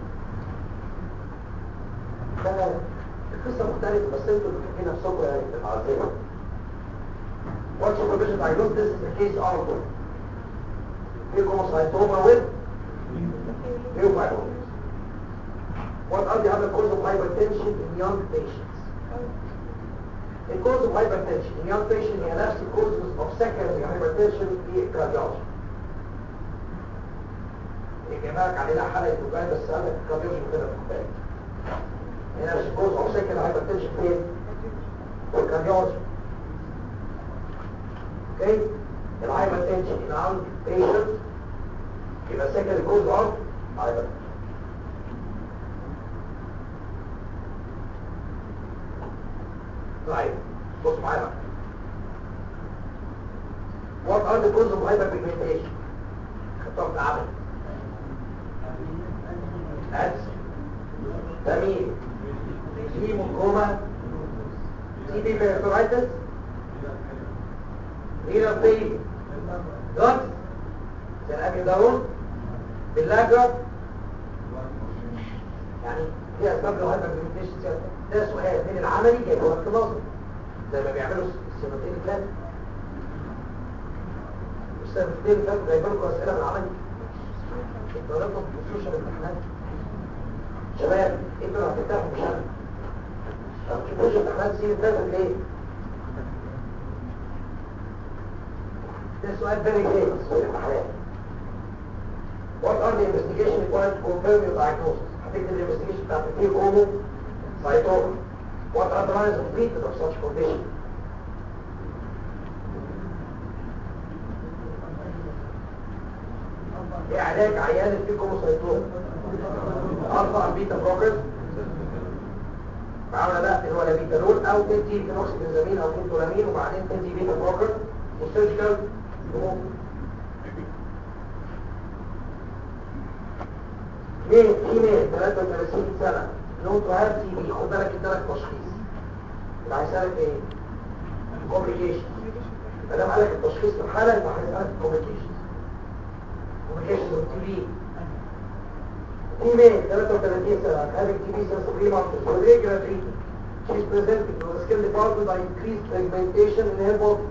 القصة مختلفة بس انتوا اللي فاكرين نفسكم يعني بتتعذبوا What's your provision diagnosis? This is the case of leukocytoma with leukocytosis. What are the other causes of hypertension in young patients? The cause of hypertension in young patients هي نفس causes of secondary hypertension في cardiology. الجماعة علينا حلقة وجاي بس أنا cardiology كده في الكتاب. هي نفس cause of secondary hypertension فين؟ في cardiology. Okay? الhypertension in young patients يبقى secondary cause of hypertension. طيب بص معايا بقى What are the causes of hyperpigmentation? خطاب العمل أدس تميل هيموكروما تي بي بيرتورايتس رينال فيل جلس زي الأكل داون باللاجر يعني في أسباب للهايبربيجمنتيشن ده سؤال من العملي جايبه لك نظر زي ما بيعملوا السنتين اللي فاتوا السنتين اللي فاتوا جايبه لكم أسئلة من العملي انتوا لازم تبصوش على الامتحانات شباب انتوا اللي هتفتحوا مش انا ما بتشوفوش الامتحانات السنين اللي فاتت ليه؟ ده سؤال very famous في الامتحانات What are the investigation required to confirm your diagnosis? هتكتب الانفستيجيشن بتاعت الكيل اومو سايتوما What are the lines of treatment of such condition? ايه علاج عيان الكيل اومو سايتوما؟ الفا بيتا بروكر معانا لا اللي هو لابيتالول او تدي فينوكسيبنزامين او فينتولامين وبعدين تدي بيتا بروكر والسيرجيكال مين فيميل 33 سنة نوت وهاب تي بي خد بالك الثلاث تشخيص اللي هيسألك ايه؟ كومبليكيشن ما دام قالك التشخيص في الحالة يبقى هيسألك كومبليكيشن كومبليكيشن اوف تي بي Female, 33 سنة, having TB since three months, with regular treatment. She is presenting with a skin department by increased pigmentation in her body.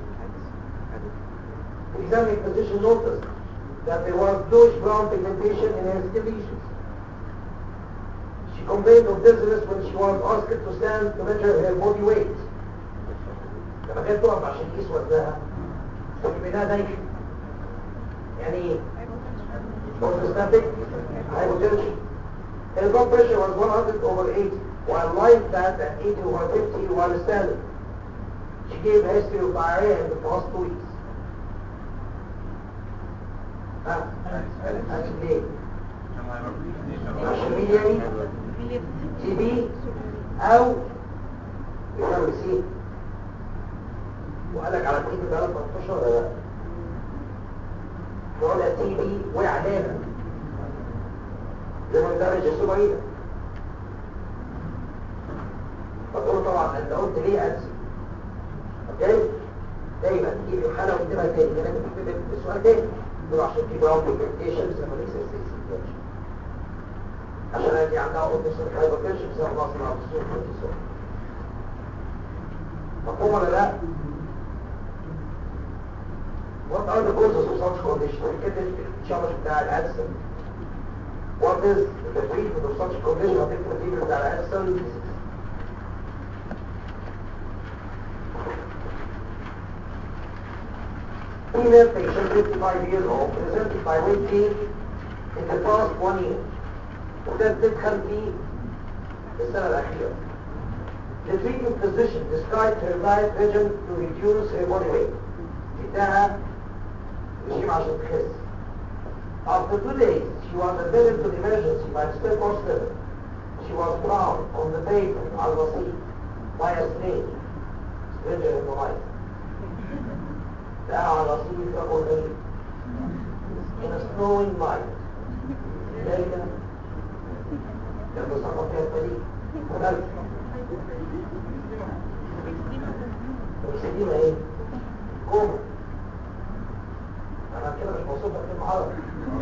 The examining physician noticed that there was bluish brown pigmentation in her skin lesions. She complained of dizziness when she was asked to stand to measure her body weight. لما كانت تقف عشان تقيس وزنها فبيبقى دايخ يعني ايه؟ orthostatic hypotension. Her blood pressure was 100 over 80, while life fat at 80 over 50 while standing. She gave a history of diarrhea in the past two weeks. ها؟ عشان ليه؟ عشان ميلياري تي بي او فيتامين سي وقال لك على التي بي بقى 13 ولا لا؟ ولا تي بي وعلامه لما درجة سبعية فتقول طبعا انت قلت ليه أنسي اوكي دايما تجيب الحالة وتجيبها تاني لما تكتب السؤال تاني تقول عشان في براون بيجمنتيشن بسبب الاكسسيس عشان ادي عندها اوتوسون هايبرتنشن بسبب نقص العطسون والكورتيزون مفهوم ولا لا؟ What are the causes of such condition? الكتب الشرش بتاع الأدسن What is the treatment of such condition? I think the treatment are excellent. Female patient 55 years old presented by weight gain in the past one year. وكانت تدخل في السنة الأخيرة. The treatment physician described her diet regimen to reduce her body weight. اداها رجيم عشان تخس. After two days, she was admitted to the emergency by the state hospital. She was found on the pavement, Al-Wasi, by a snake, stranger in the night. لقى على رصيف رجل غريب. In a snowing night. ليلة كان بيصرف فيها الطريق. ونزل. اكسديما ايه؟ كوما. انا كده مش موصوف لك المعرض.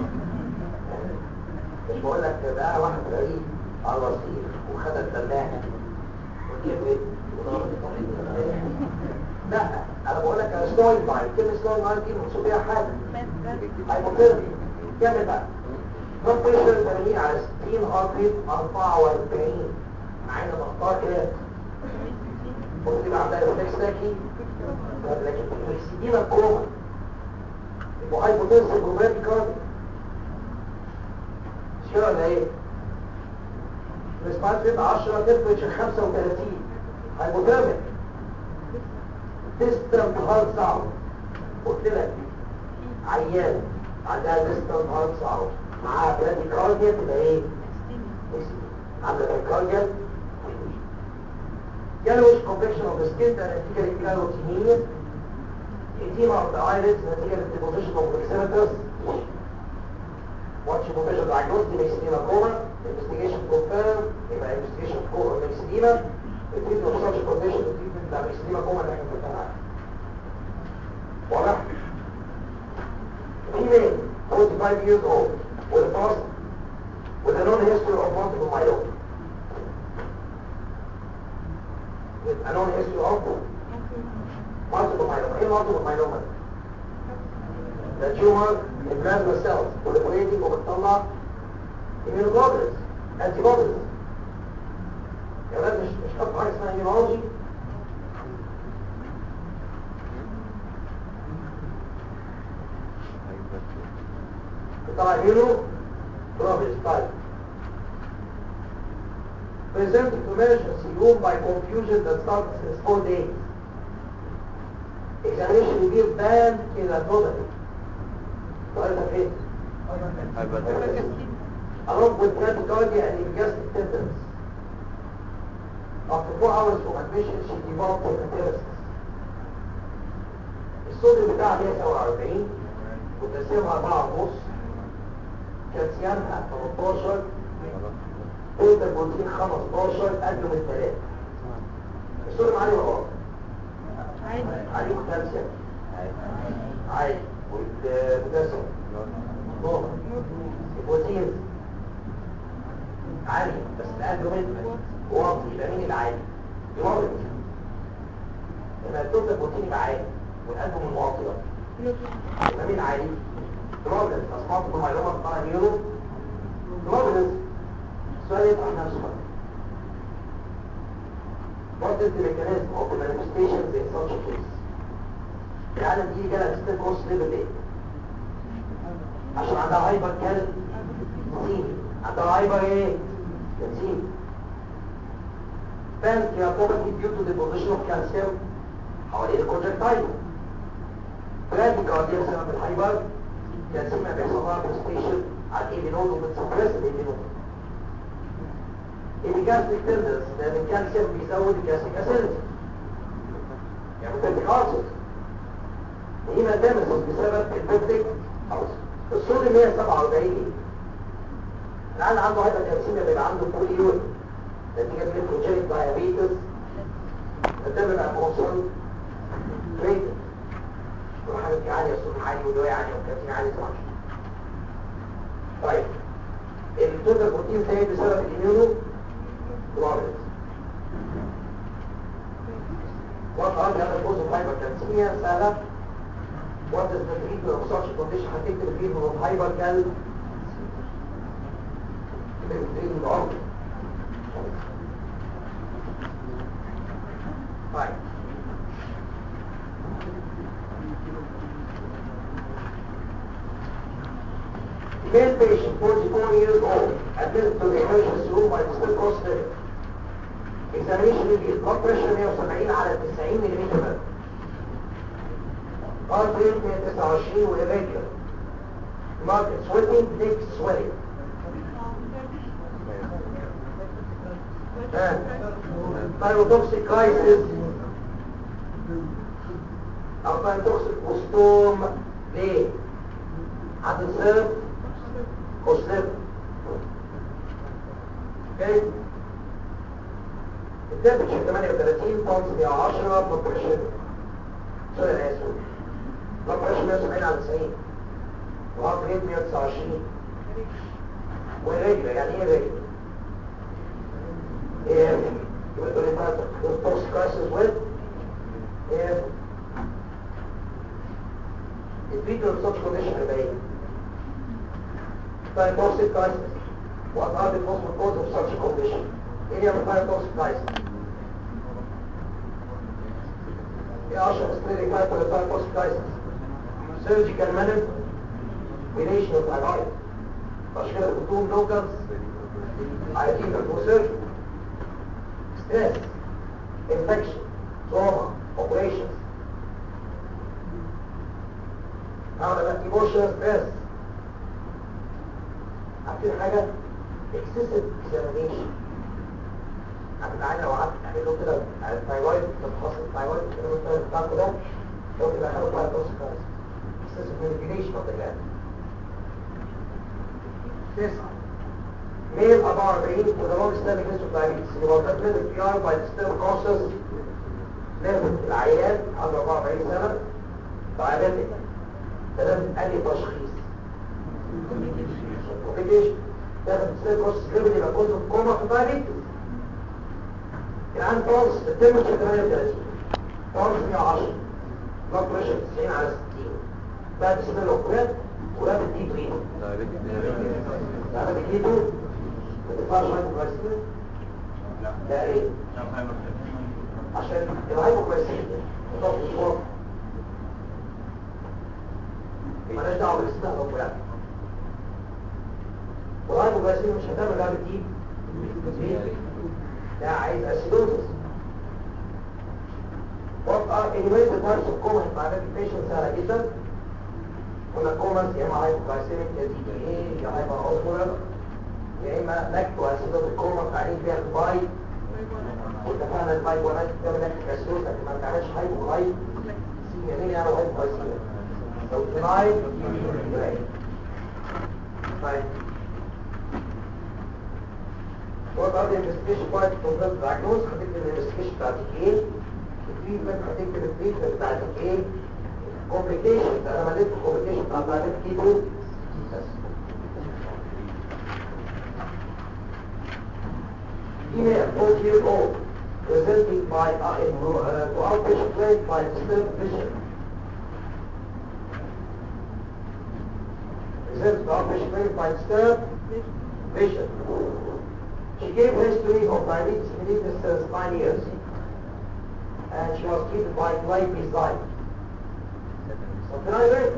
مش بقول لك بقى واحد غريب على الرصيف وخد الفلاحة وكبرت وضربت الطريق لا انا بقول لك سنوي باي كلمة سنوي باي دي مقصود بيها حاجة هايبوثيرمي كمل بقى بلاد بريشر 80 على 60 هارت ريت 44 مع ان مقطار كده قلت لي عندها ريفلكس تاكي لكن الاكسدينا كوما يبقى هايبوثيرمي وبرادي كاردي شو ولا ايه الاسبوع ريت 10 تمبريتشر 35 هايبوثيرميك ديستنت هارت صعب قلت لك عيان عندها ديستنت هارت صعب معاها برادي كارديا تبقى ايه عامله براديكارديا yellowish complexion of the skin ده نتيجة للكاروتينية edema of the eyelids نتيجة للdeposition of the cerebus Once you measure diagnosis makes edema coma, investigation confirm, يبقى investigation coma makes edema, the treatment of such a condition, the treatment بتاع makes edema coma اللي احنا بنتكلم عنه. واضح؟ Female, 45 years old, with a past, with a known history of multiple myeloma. With a known history of multiple myeloma. ايه multiple myeloma؟ The tumor in plasma cells proliferating وبتطلع immunoglobulins antibodies يا ولاد مش مش خدت حاجه اسمها immunology طلع هيرو بروبلس طيب present to emergency room by confusion that starts in four days examination revealed band keratopathy طيب فين along with bradycardia and epigastric tendons after four hours of admission she developed hepatitis الصوديوم بتاعها 147 وتسيبها 4 ونص كالسيانها 18 توتال بروتين 15 قد من 3 الصوديوم عالي ولا واطي؟ عالي والكالسيوم عالي والبوتاسيوم نورمال البروتين عالي بس القلب من واطي يبقى مين العالي؟ الواطي لما التوتال بروتين يبقى عالي والقلب من واطيه يبقى مين عالي؟ جلوبلس أصحابكم معلومة طلع نيورو جلوبلس السؤال يطرح نفسه What is the mechanism of the manifestations in such a case? العالم دي جالها ستيل كورس ليفل ايه؟ عشان عندها هايبر كال سين عندها هايبر ايه؟ سين pancreatopathy due to the position of calcium حوالين الكونجكتايل براديكارديا بسبب الهايبر كالسيوم بيحصل لها برستيشن على الايبينول وبتسبرس الايبينول الجاستريك تندنس لان الكالسيوم بيزود الجاستريك اسيدتي يعني بيبتيك ألسر هنا دامس بسبب البيبتيك ألسر الصوديوم 147 الآن عنده هايبر كالسيميا بيبقى عنده بولي يوري نتيجة من الكونجينيك دايابيتس الدم بقى موصل ريت وحاجة عالية الصوديوم عالي والدواء عالية والكالسيوم عالي طبعا طيب التوتال بروتين سيد بسبب الاميونو globulins What are the other causes of hypercalcemia? سهلة What is the treatment of such a condition? هتكتب التريتمنت of hypercal التريتمنت of طيب Male patient, 44 years old, admitted to the emergency room by still constipated. Examination revealed blood pressure 170 على 90 ملم mercury. Heart rate 129 و irregular. Market sweating, neck swelling. Thyrotoxic crisis. أو thyrotoxic postome ليه؟ هتنصرف مسلم اوكي التمبرتشر 38 بونس 110 بلاد بريشر سوري انا اسف بلاد بريشر 170 على 90 وهارت ريت 129 والرجل يعني ايه رجل؟ ايه يبقى تقول لي بقى توكس كرايسيس ويز ايه الفيديو ريسيرش كونديشن هيبقى ايه؟ diagnostic crisis. What are the possible causes of such a condition? Any other diagnostic crisis? ايه اشهر استريك تايب ولا diagnostic crisis? Surgical manipulation of thyroid. عشان كده بتقوم لوكالز عايزين يعملوا سيرجري. Stress, infection, trauma, operations. أعمل بقى emotional stress. عارفين حاجة excessive examination عارف العين لو قعدت تعمل له كده على الثايرويد تفحص الثايرويد كده مثلا بتاعته ده لو تبقى حاجة بتاعت نص كويس excessive manipulation of the gland تسعة male 44 with a long standing history of diabetes he was admitted to ER by the still cautious level العيان عنده 44 سنة diabetic لازم أي تشخيص complication تاخد سيركوس ليفل يبقى كله في كوما في دايبيتس الان فالس التمبرتشر 38 فالس 110 بلاد بريشر 90 على 60 بعد سنة الأوكرات ولاد الدي بريد تعمل كيتو ما تنفعش هايبوكلايسيميا لا ايه عشان الهايبوكلايسيميا بتاخد مشوار مالهاش دعوه بالاستهلاك يعني والهايبوغلايسيميا مش هتعمل على الديب ده عايز اسيدوزس What are anyway the types of coma in diabetic patients سهلة جدا قلنا كومنز يا اما هايبوغلايسيميك يا دي دي اي يا هايبر اوزمولر يا اما لاكتو اسيدوز الكوما بتاعين فيها الباي واتفقنا الباي ولا تعمل لاكتيك اسيدوز لكن ما تعملش هايبوغلاي سيميا مين يعني هايبوغلايسيميا لو تنايل يبقى طيب What are the investigation points to confirm diagnosis? هتكتب الانفستيجيشن بتاعتك ايه؟ التريتمنت هتكتب التريتمنت بتاعتك ايه؟ complications انا مليت الكومبليكيشن بتاع diabetic kidney بس female 40 years old presenting by uh, to, uh, to outpatient clinic by disturbed vision presents to outpatient clinic by disturbed vision she gave history of diabetes mellitus since 9 years and she was treated by glyphosate قلت لها ايه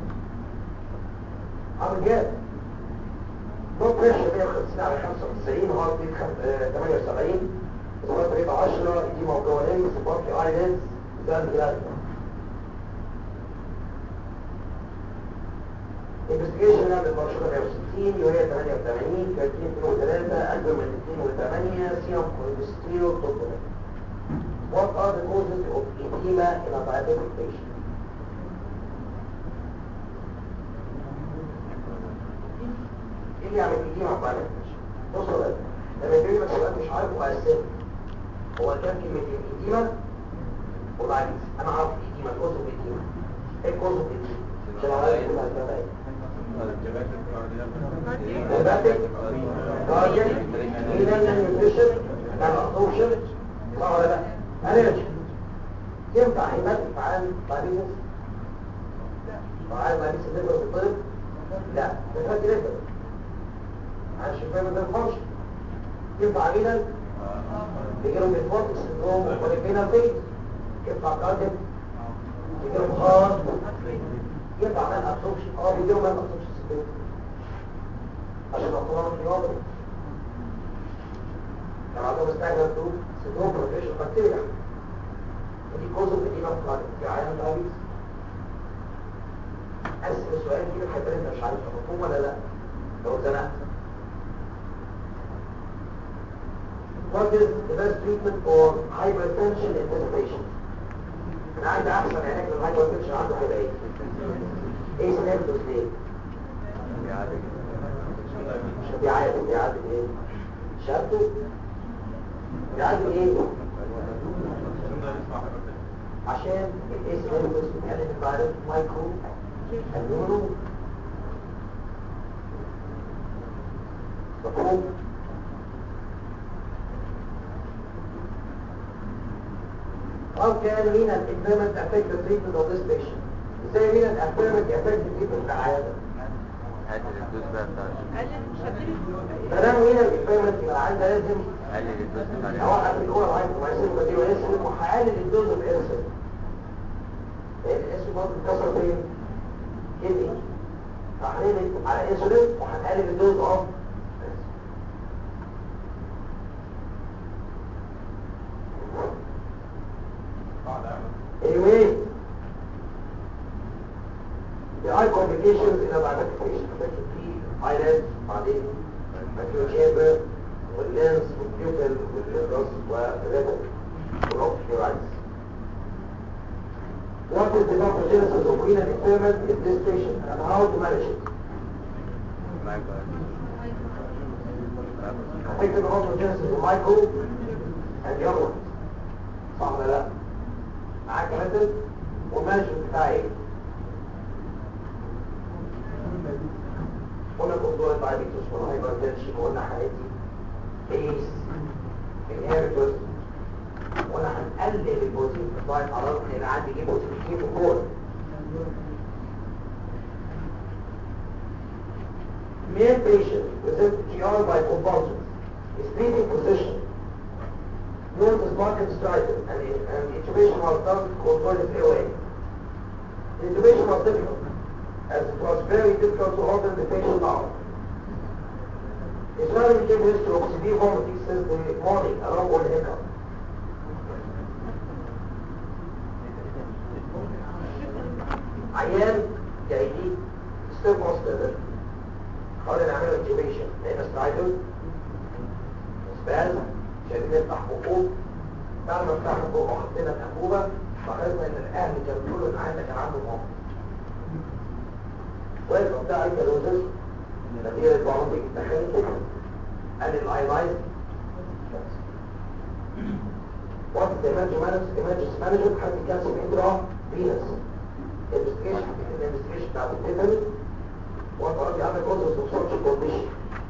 عامل جاد لو بريشر 150 على 95 هارت ريت 78 سكوات ريت 10 دي موضوع لينس باركي ايلينز زان جلاد انفستيجيشن نعمل برشلونه 160 يوريا 88 كرياتين 2 3 اكبر من 2 8 سيروم كوليسترول 300 What are the causes of edema in a diabetic patient? ايه اللي يعمل ايديه مع بعض بص يا ولد لما يجي لك سؤال مش عارف مؤثر هو كان كلمتين ايديما وبعدين انا عارف ايديما كوزو ايديما ايه كوزو ايديما عشان عارف كل هالكلام Diabetic, cardiac, renal malnutrition, malabsorption, صح ولا لا؟ allergy ينفع هيماتيك معاه diabetes؟ معاه diabetes liver بالطب؟ لا ده فاتي liver عشان فاهم ده الفانكشن ينفع ميلان بيجيلهم بالفورتكس سندروم وليفينا فيت ينفع كارديك بيجيلهم هارت ينفع مان ابسوربشن اه بيجيلهم مان ابسوربشن سندروم عشان اطلع من الرياضه كان عندهم استعجل تو سندروم بروفيشن بكتيريا ودي كوزو بدينا في في عيان دايبيتس اسال السؤال كده خلي بالك انت مش عارف مفهوم ولا لا لو اتزنقت What is the best treatment for hypertension in this patient? أنا عندي أحسن علاج للهايبرتنشن عنده هيبقى إيه؟ إيه سيناريوز ليه؟ مش بيعالج بيعالج إيه؟ شرطه؟ بيعالج إيه؟ عشان الإيه سيناريوز بيقلل الفيروس مايكرو النورو مفهوم؟ How can renal impairment affect the treatment of this patient? ازاي renal impairment affect the treatment بتاع العيادة؟ قلل الدوز بقى بتاع قلل مش هتدري ما دام renal impairment يبقى العيادة لازم قلل الدوز بتاع اوقف الاورال هايبومايسين وبديله انسولين وهقلل الدوز بالانسولين لان الانسولين برضه بيتكسر فين؟ كدني هنقلل على انسولين وهنقلل الدوز اوف Anyway, the eye complications in a diabetic patient affected the eyelid, بعدين macular chamber, واللينس والبيوبل والليبرس والريتل والأوبتيرايتس. What is the pathogenesis of renal impairment in this patient and how to manage it? Affected the pathogenesis of micro and the other ones. صح ولا لا؟ معاك مثل والمانجمنت بتاع ايه؟ قلنا موضوع الدايبيتس والهايبرتنشن وقلنا حاجات دي ايس الهيرتوس وقلنا هنقلل البروتين في الدايت على الرغم ان العادي يجيب بروتين كتير في الكوره Male patient present GR by convulsions. His sleeping position known as market strider and, and intubation was done to control his airway. The intubation was difficult as it was very difficult to open the facial mouth. Israel became history of severe vomiting since the morning along all hiccup. عيان جاي لي ستيل كونستر حاول نعمله انتوبيشن لقينا سترايدل سباز شايفين نفتح بقوق بعد ما فتحنا بقوق وحطينا الانبوبه لاحظنا ان الاهل كانوا بيقولوا ان العيان ده كان عنده فومت واقف بتاع الكالوزس نتيجه البعوض الداخلي قال الايلايز وقت ايماجي مانجمنت ايماجي مانجمنت حد كالسيوم انترا فينس الانفستيجيشن الانفستيجيشن بتاعت التيفل وانت راجل عندك كونسس وصوتش كونديشن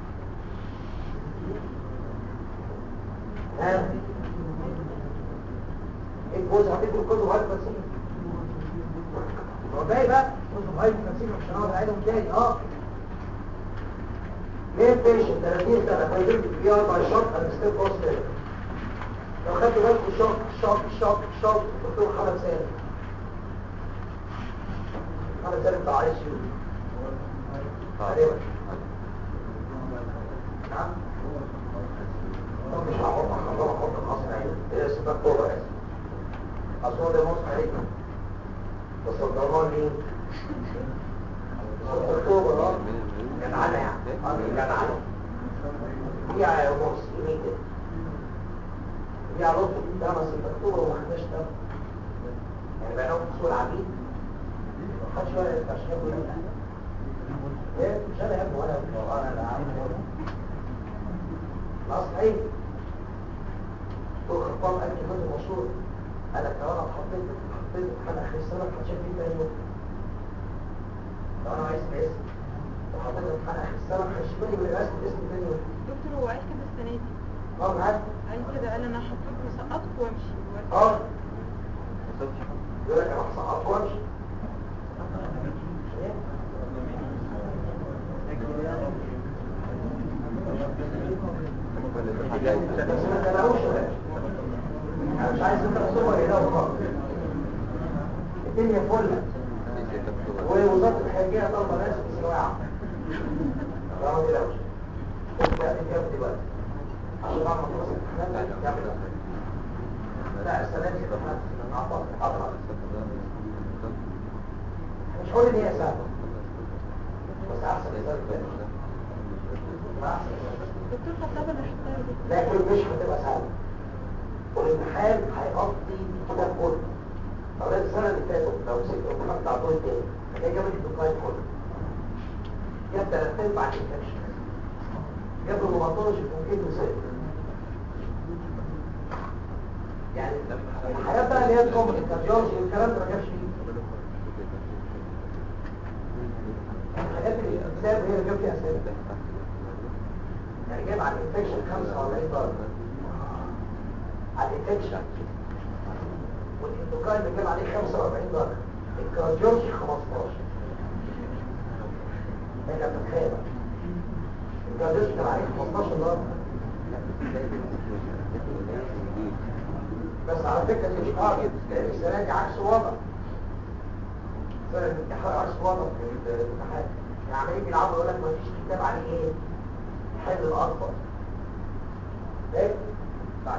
ها الجوز هتدي الكتب هاي تفسير هو باقي بقى كتب هاي تفسير مش هنقعد نعيدهم تاني اه ليه بيشن 30 سنه فايدين في اربع شهور انا ستيل كورس تاني لو خدتوا بالكم الشوك الشوك الشوك الشوك الدكتور محمد سامي محمد سامي بتاع اي سي يو تقريبا نعم طب مش هحط هحط احط الخاص عينه هي 6 اكتوبر اسف اصل ده موس عليكم بس الضمان ليه 6 اكتوبر اه كان على يعني اه كان على هي موس يميتد هي على لطف ده بس 6 اكتوبر وما خدناش ده يعني بقى ناخد سوق العبيد ما خدش ولا عشان ياخد ايه مش انا يا ابني ولا انا اللي عامل خلاص ايه دكتور خطاب قال كلمته مشهور قال لك لو انا اتحطيت اتحطيت في حلقه اخر السنه هتشاف فيه تاني يوم لو انا عايز اسم وحطيت في حلقه اخر السنه هتشوفني من الاسم اسم تاني يوم دكتور هو قال كده السنة دي اه معاك قال كده قال انا حطيت وسقطت وامشي اه يقول لك انا هسقط وامشي بس ما تلاقوش ولا انا مش عايز انت صور هنا وخالص الدنيا فل ووزارة الخارجية طالبة ناس في سواعة لا ما تلاقوش وبدأ تتجاب دلوقتي عشان بعد ما تخلص الامتحانات تعمل لا السنة دي امتحانات اعتقد اقرب مش هقول ان هي سهلة بس احسن من السنة اللي فاتت. ما احسن من السنة اللي فاتت. دكتور خطاب انا شفتها دي لكن مش هتبقى سهلة والامتحان هيغطي الكتاب كله طب السنة اللي فاتت لو مسكت الامتحان بتاع الدور التاني هي جابت الدكتور كله جاب تلات ارباع الانفكشن جاب الروماتولوجي ممكن وسائل يعني الحاجات بقى اللي هي الكومن الكارديولوجي والكلام ده ما جابش فيه الحاجات اللي الكتاب هي اللي جاب فيها اسئله يعني جاب على الانفكشن 45 درجه على الانفكشن والاندوكاين اللي جاب عليه 45 درجه الكارديولوجي 15 انت بتتخيل الكارديولوجي كان عليه 15 درجه بس على فكره دي مش حاجه لان السنه دي عكس وضع السنه دي عكس وضع في الامتحان يعني عمالين بيلعبوا يقول لك ما فيش كتاب عليه ايه الحل الاكبر فاهم طيب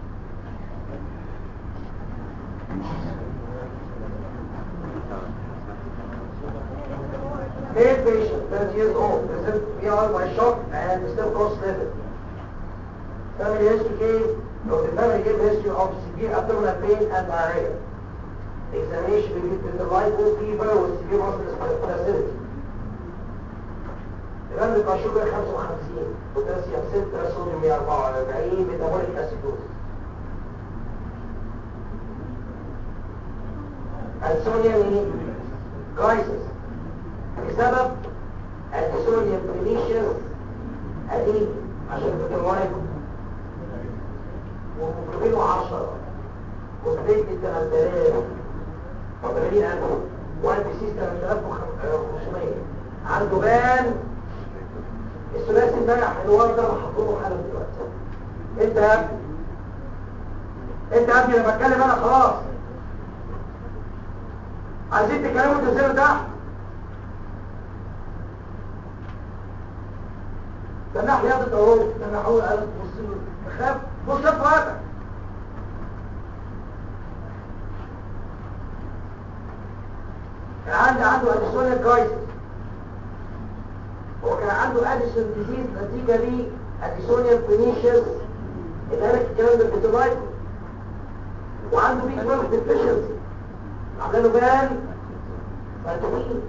Male patient, 30 years old, present PR by shock and still cross level. Family history gave, no, the family gave history of severe abdominal pain and diarrhea. Examination revealed interliable fever with severe muscle spasticity. الرمل بتاع الشوجر 55 بوتاسيوم 6 صوديوم 144 ميتابوليك اسيدوز السونيوم كرايسيس بسبب السونيوم بريميشن قديم عشان تتوايد ومقابله 10 وبداية 3000 80000 واي بي سي 3500 عنده بان الثلاثي امبارح الواد ده حطوه حالا دلوقتي انت يا ابني انت يا ابني انا بتكلم انا خلاص عايزين تتكلموا تنزلوا تحت ده النحل ياخد اهو ده انا هقول انا بص له خاف بص لف واقع كان عندي عنده اديسونيال كرايسيس هو كان عنده اديسون ديزيز نتيجه ليه اديسونيال فينيشيس اللي قالك الكلام ده بتلايكو وعنده بي 12 ديفيشنسي عامله له بان فانتومين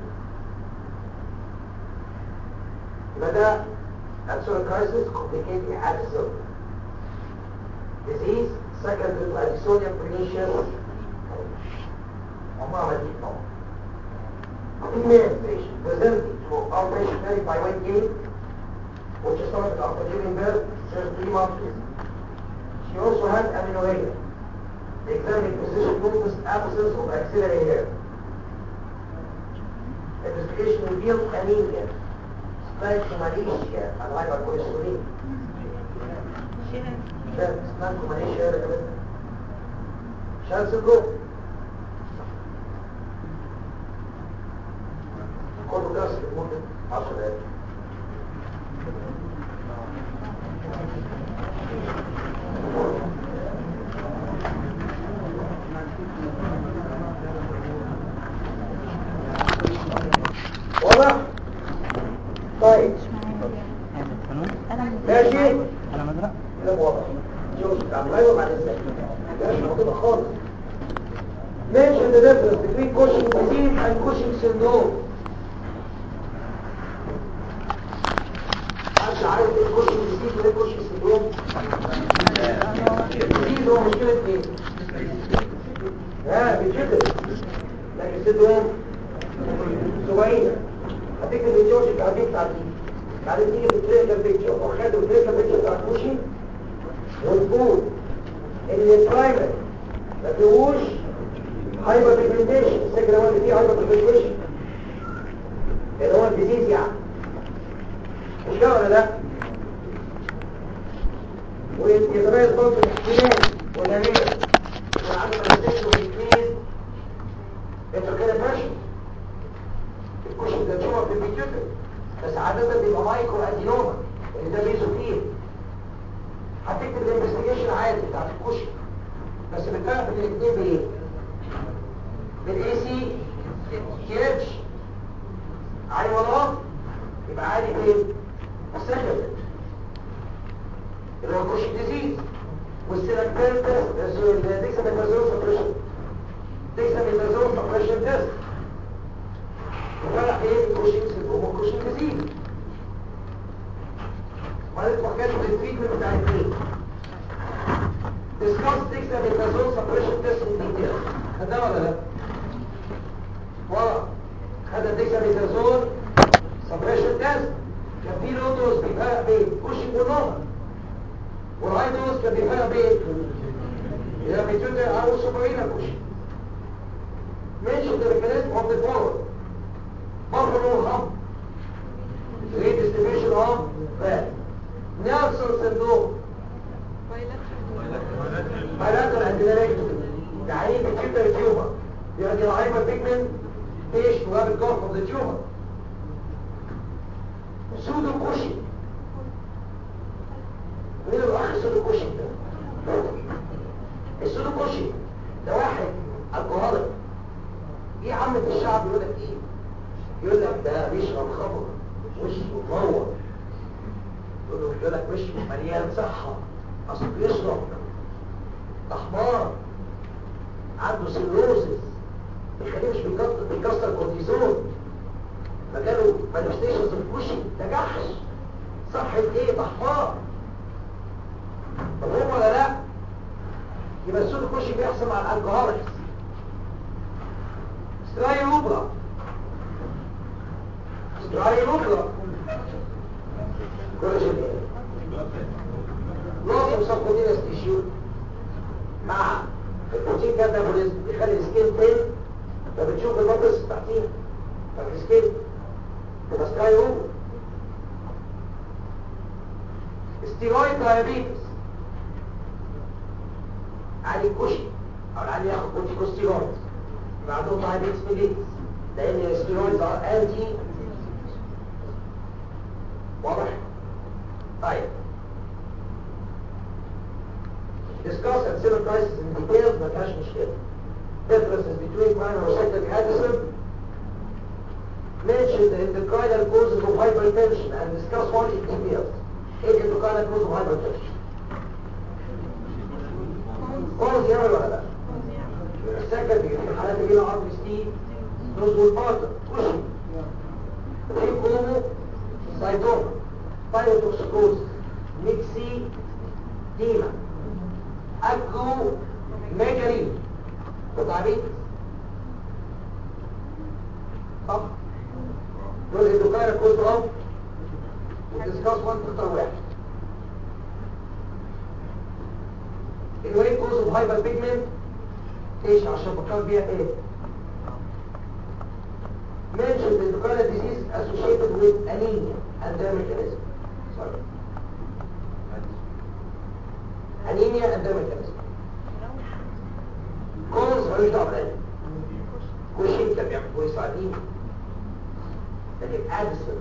يبقى ده اديسونيال كرايسيس كومبليكيتنج اديسون disease secondary to addisonian pernicious عمرها ما تجيب طبعا female patient presenting to outpatient clinic by weight gain, which started after giving birth just three months. She also had amenorrhea. The examining physician noticed absence of axillary hair. Investigation revealed anemia, splanchnomalacia, and hypercholesterolemia. شهر splanchnomalacia يا جماعة. شال syndrome. خدوا درس لمدة 10 دقايق واضح؟ طيب ماشي؟ على مزرعة كلام واضح شوف تعمل ايوه بعد ازاي مش مكتوبه خالص mention the difference between Cushing disease and Cushing syndrome حد عارف ايه Cushing disease وايه Cushing syndrome disease هو مشكلة ايه ها بيتشكل لكن syndrome سبعين هتكتب الجورج هتكتب بتاع دي بعدين تيجي في الكلينيكال بيكتشر وخد الكلينيكال بيكتشر بتاع Cushing ونقول ان البرايمري ما فيهوش هايبر بيجمنتيشن السكر هو اللي فيه هايبر بيجمنتيشن اللي هو الديزيز يعني مش كده ولا لا ويتميز برضه الاحتمال والامير وعنده برزنتيشن وانكريز انتركينال بريشر الكوشن ده تيومر في البيتيوتر بس عادة بيبقى مايكرو ادينوما اللي ده بيزوفيل هتكتب الانفستيجيشن عادي بتاعت الكوشن بس بتفرق بين الاثنين بايه؟ بالاي سي تي اتش عالي ولا يبقى عالي فين؟ السكند اللي هو كوشن ديزيز والسيلاكتيل تيست ديكساميثازون سبريشن ديكساميثازون سبريشن تيست وفرق ايه الكوشن سيندروم والكوشن ديزيز وبعدين تفكروا بالتريتمنت بتاع الاثنين discuss dexamethasone suppression test in detail خدناه ولا لا؟ ورا خد الدexamethasone suppression test كان في لو دوز بيفرق بين كوشنج ونوما والهاي دوز كان بيفرق بين إذا بيتوتر أو سوبرينا كوشنج mention the mechanism of the following buffalo hump redistribution of fat Nelson syndrome bilateral adrenalectomy تعيين الكيوتر تيومر يؤدي الى هايبر بيجمنت فيش وهاب الجوف اوف ذا تيومر سودو كوشي مين الاخ سودو كوشي ده السودو كوشي ده واحد الكهرباء ايه عامة الشعب يقول لك ايه يقول لك ده بيشرب خمر وشه مروه يقول له يقول لك وشه مليان صحة اصل بيشرب ده حمار عنده سيروزس الخليه مش بيكسر بيكسر كورتيزون مجاله مانيفستيشنز اوف بوشي ده جحش صحة ايه ده حمار مفهوم ولا لا يبقى السود الكوشي بيحصل مع الالكهوليكس ستراي روبرا ستراي روبرا كولاجين ايه لازم سبكوتينس تيشيو مع البروتين كاتابوليزم بيخلي السكين تين فبتشوف المطرس تحتيه فالسكين تبقى سكاي روبرا ستيرويد دايابيتس علي الكشي او العلي ياخد كورتيكوستيرويد يبقى عندهم دايابيتس ميليتس لان الستيرويدز ار انتي واضح طيب discuss and civil crisis in details ما فيهاش مشكلة differences between primary and secondary Addison mention the endocrinal causes of hypertension and discuss one in details ايه endocrinal cause of hypertension cause يعمل ولا لا السكندري في الحالات اللي هنا ار بي سي نوز والبارتر كوشن في كومو سايتوما بايوتوكسيكوز ميكسي ديما اكو ميجري وتعبيد صح دول الدكان كوز اوف وديسكاس وان تختار واحد الوين كوز اوف هايبر بيجمنت ايش عشان بكار بيها ايه mention the endocrine disease associated with anemia and their mechanism. Sorry. Anemia and their mechanism. Cause ملوش دعوه بالعلم. كوشين كان بيعمل كويس على الانيميا. لكن اديسون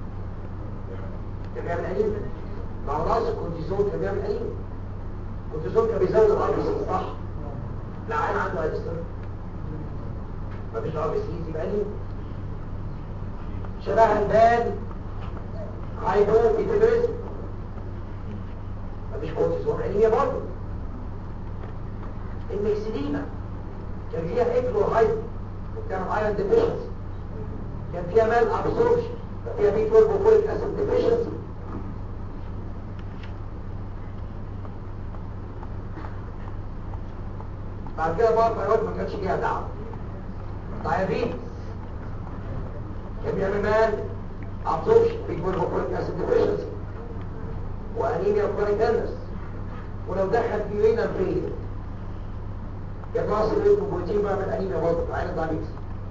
كان بيعمل انيميا. مع راس الكورتيزون كان بيعمل انيميا. الكورتيزون كان بيزود الار بي سي صح؟ العيان عنده اديسون مفيش ار بي سي يبقى انيميا. شبه البال هايبو بيتبرز مفيش كورتيزون انيميا برضه المكسدينا كان فيها اكلو هايبو وكان ايرون ديفيشنسي كان فيها مال ابسوربشن كان فيها بي 12 وفوليك اسيد ديفيشنسي بعد كده بقى الثيرويد ما كانش فيها دعوه دايابيتس كان بيعمل مان absorption بيكون فوليك اسيد ديفيشنسي وانيميا كرونيك illness ولو دخل في رينال فيل كان ناقص البروتين بيعمل انيميا برضه في عين الدايابيتس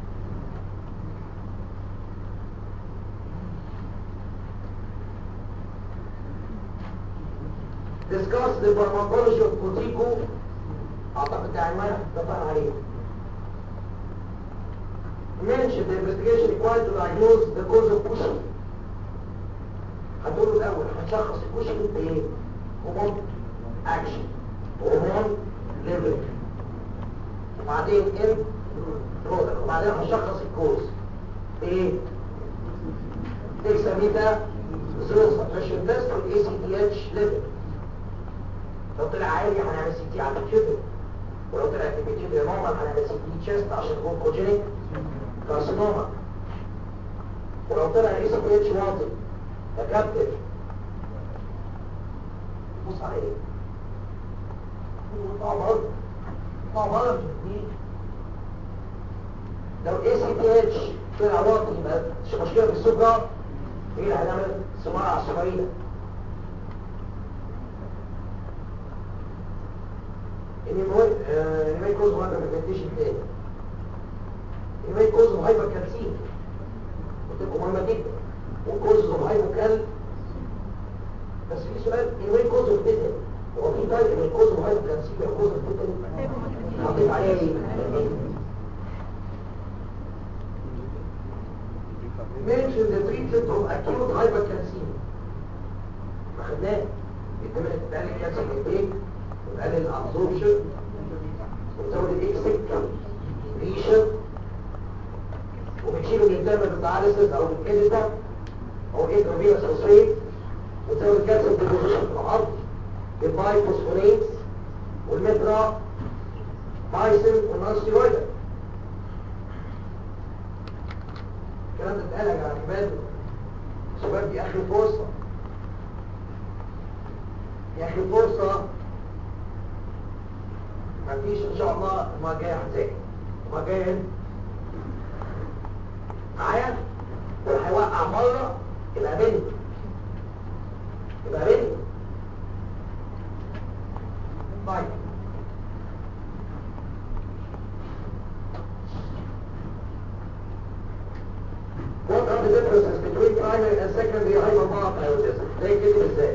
discuss the pharmacology of Cortico اعتقد ده عنوان اتفقنا عليه mention the investigation required to diagnose the cause of Cushing هتقوله الاول هنشخص الكوشنج بايه هرمون اكشن هرمون ليفل وبعدين ان برودكت وبعدين هنشخص الكوز بايه ديكساميتا زيرو سبريشن تيست والاي سي تي اتش ليفل لو طلع عالي هنعمل سي تي على الكيوبل ولو طلع في الكيوبل نورمال هنعمل سي تي تشيست عشان يكون كوجينيك كارسينوما ولو طلع الاي سي تي اتش واطي يا كابتن بص على ايه طبعا برضه طبعا دي لو اي سي تي اتش طلع واطي يبقى مش مشكله في السكر ايه اللي هنعمل سمارة عصفورية المهم اللي ما يكوز هايبر برزنتيشن تاني اللي ما يكوز هايبر كالسين قلت لكم مهمة جدا وكوز هايبر كال بس في سؤال اللي ما يكوز بتتل هو في فرق بين الكوز هايبر كالسين والكوز بتتل حطيت عليها ايه؟ mention the treatment of acute hypercalcemia ما خدناه بيتم تقلل الكالسيوم انتيك وتقلل الابسوربشن وتزود الاكسكريشن وبتشيله من الدم بالدياليسيس او بالكيديتا او انترفيروس فوسفيت وتزود الكالسيوم ديبوزيشن في العظم بالباي فوسفونيتس والمترا مايسين والنون ستيرويدال الكلام ده اتقال يا جماعه شباب شباب دي اخر فرصه دي اخر فرصه مفيش ان شاء الله المره الجايه هتذاكر المره الجايه هنا معايا واللي هيوقع مره يبقى بنت يبقى بنت طيب What are the differences between primary and secondary hyperparathyroidism? زي كده ازاي؟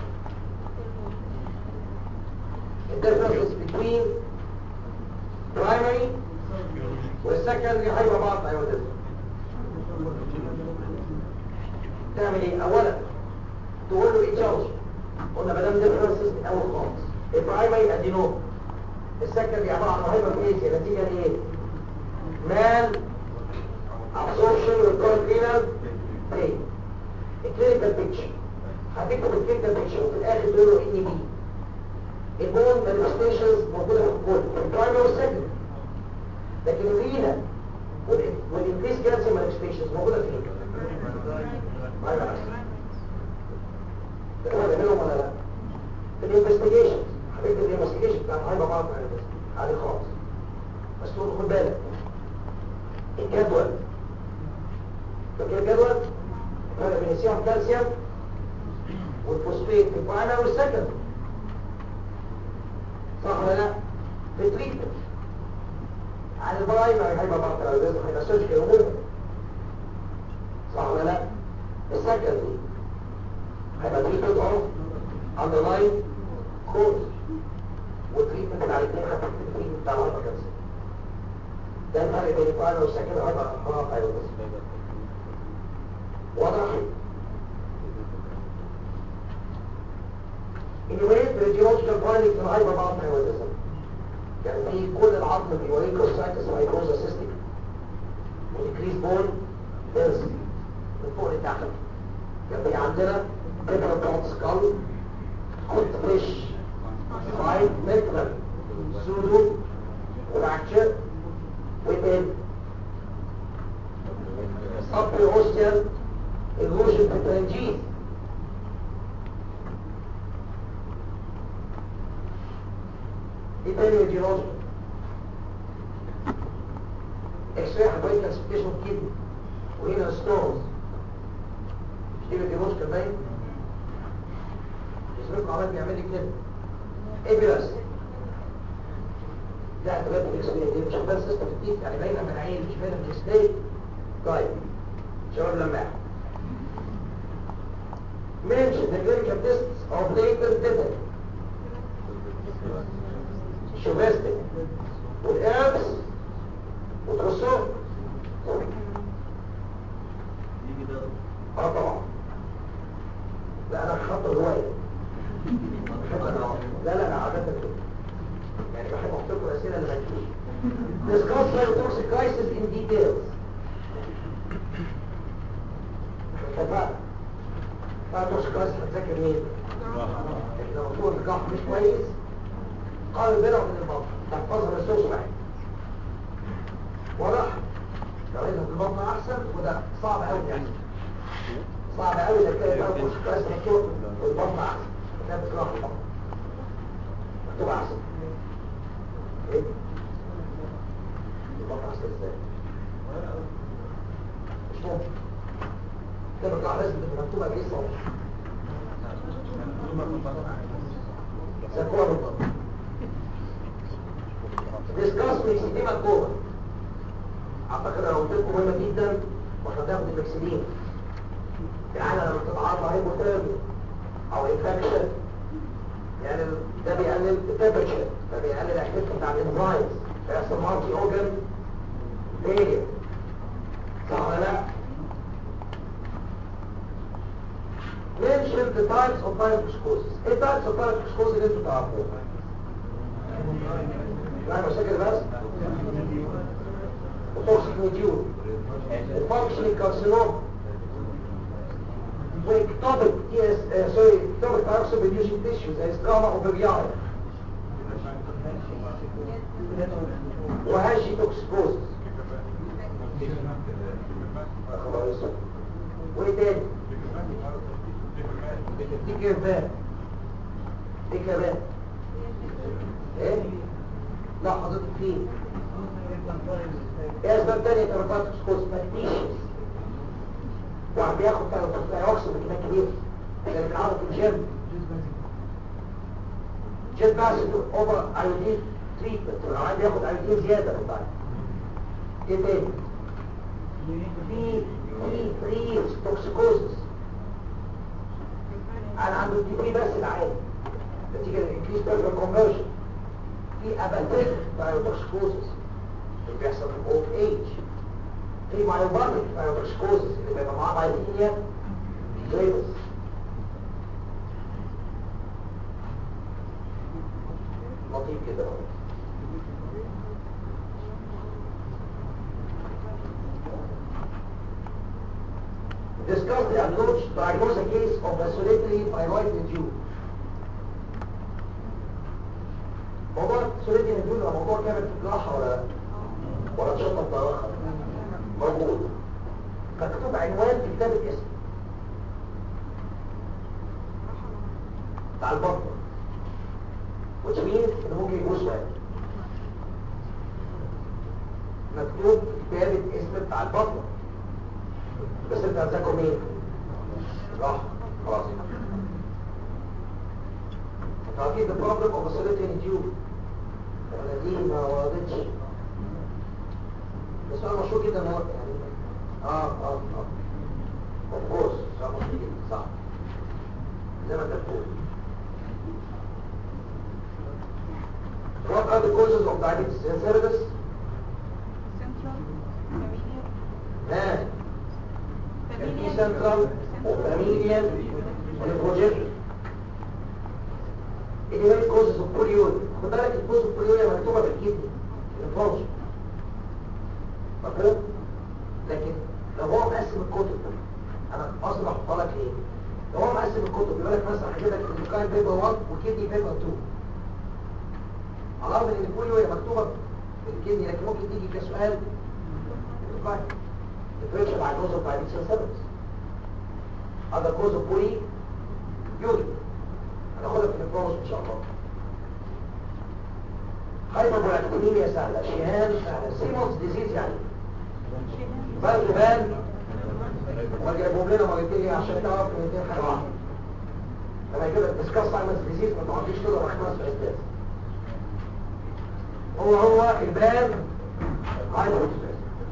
The differences between primary والsecondary hyperparathyroidism تعمل ايه؟ اولا تقول له ايه تشالنج قلنا ما دام ديفرنسز من اول خالص البرايمري ادينوم السكندري عباره عن هايبربليزيا نتيجه لايه؟ مال absorption والكون رينال ايه الكلينيكال بيكتشر هتكتب الكلينيكال بيكتشر وفي الاخر تقول له ان بي البون مانيفستيشنز موجوده في الكل البرايمري والسكندري لكن الرينال والانكريس كالسيوم مانيفستيشنز موجوده فين؟ هو بيعملهم ولا لا؟ في الانفستيجيشن هتكتب الانفستيجيشن بتاع الهايبر مارك عادي خالص بس تقول له خد بالك الجدول فاكر الجدول فرق بين السيوم كالسيوم والفوسفيت في البرايمري والسكند صح ولا لا في التريتمنت على البرايمري هيبقى بطل هيبقى سيرجيكال عموما صح ولا لا السكند هيبقى تريتمنت اوف اندرلاين كوز والتريتمنت بتاع الاثنين حتى التريتمنت بتاع الهايبر كالسيوم ده الفرق بين البرايمري والسكند هيبقى خلاص ايوه بس واضح Anyway, the radiological findings in hypermountaineerism كان في كل العظم بيوريك السايتس هايبوزا سيستيك وديكريز بون density من فوق لتحت كان في عندنا different bone skull كنت فيش سايد مترال سودو fracture within subperiosteal erosion في الفرنجيز ايه تاني راديولوجي اكس راي حضرتك كلاسيفيكيشن كدني وهنا ستونز مش دي راديولوجي كمان جسمكم عمال بيعمل لي كده ايبرس ده اعتبار الاكس راي دي مش بس سيستم التيك يعني باينه من العين مش باينه من الاكس راي طيب شباب لماح mention the clinical tests of latent death شوفاستيك والإربس والكسور اه طبعا لا انا خط الرواية لا لا لا عادة كده يعني بحب احط لكم الاسئله اللي ما تجيش discuss cytotoxic crisis in details اتفقنا cytotoxic crisis هتذاكر مين؟ لو هو الجرح مش كويس قال البرع من البطن تحفظها من السوس واحد واضح لو انه في البطن احسن وده صعب قوي يعني صعب قوي انك تلاقي بقى مش كويس مكتوب في البطن احسن ده بتروح البطن مكتوب احسن ايه البطن احسن ازاي مش ممكن ده بتطلع لازم تبقى مكتوبه بايه صوت سكوها بالبطن ديسكاس ميكسيديما كوما اعتقد انا قلت لكم مهمه جدا واحنا بناخد الميكسيدين يعني لما بتتعرض هايبوثيرميا او انفكشن يعني ده بيقلل التمبرتشر فبيقلل الاكتيفيتي بتاع الانزايمز فيحصل مالتي اورجن فيلير صح ولا لا؟ mention the types of pyrotoxcosis. ايه types of pyrotoxcosis اللي انتوا تعرفوها؟ لا مشاكل بس وتوكسيك ميديول وفانكشنال كارسينوم واكتوبك تي اس سوري اكتوبك بايروكسو بريديوشن تيشو زي سكاما اوبرياي وهاشي توكسيكوزس خلاص وايه تاني؟ دي كيرفات دي كمان ايه؟ لا حضرتك فين ايه اسباب تانية تربات سكوز ماكنيشيوس واحد بياخد تايوكسيد بكمية كبيرة اللي بنعرض في الجيم جيت باسد اوفر ايودين تريتمنت العيان بياخد ايودين زيادة من بعد ايه تاني في في فريز توكسيكوزس انا عنده دي في بس العادي نتيجة للانكريس بيرفر كونفرجن في اباتيك بايوتوكسكوزس اللي بيحصل في الاولد ايج في مايوباتيك بايوتوكسكوزس اللي بيبقى معاه مايلينيا جريبس ثايرويد نيوتيوب موضوع السوليدي نيوتيوب ده موضوع كامل في الجراحة ولا ولا تشطب متأخر موجود مكتوب عنوان في كتاب الاسم بتاع البطن which means ان ممكن يكون سؤال مكتوب في كتاب الاسم بتاع البطن بس انت هتذاكر مين؟ راح خلاص انت اكيد البروبلم اوف facility in tube ولا دي ما وردتش ده سؤال مشهور جدا هو يعني اه اه اه اوف كورس سؤال مشهور جدا صح زي ما انت بتقول What are the causes of diabetes insipidus? Central, familial, ها في familial, سنترال وفاميليال ونيفروجينيك اللي هي الكوزز اوف بوليوري خد بالك الكوز اوف بوليوري مكتوبه بالكدني الفرنش مفهوم لكن لو هو مقسم الكتب انا قصدي احطها لك ايه لو هو مقسم الكتب يقول لك مثلا هجيب لك الكاين بيبر 1 وكدني بيبر 2 على الرغم ان البوليوري مكتوبه بالكدني لكن ممكن تيجي كسؤال الكاين differential diagnosis of diabetes insipidus other cause of poly urine هناخدها في البروس ان شاء الله هايبربولاكتيميا سهلة شهان سهلة سيمونز ديزيز يعني برضه بان وجايبهم لنا مرتين عشان تعرف ان الاثنين حاجة واحدة لما كده ديسكاس سايمونز ديزيز ما تعرفيش كده رحمة في اساس هو هو البان هايبربولاكتيميا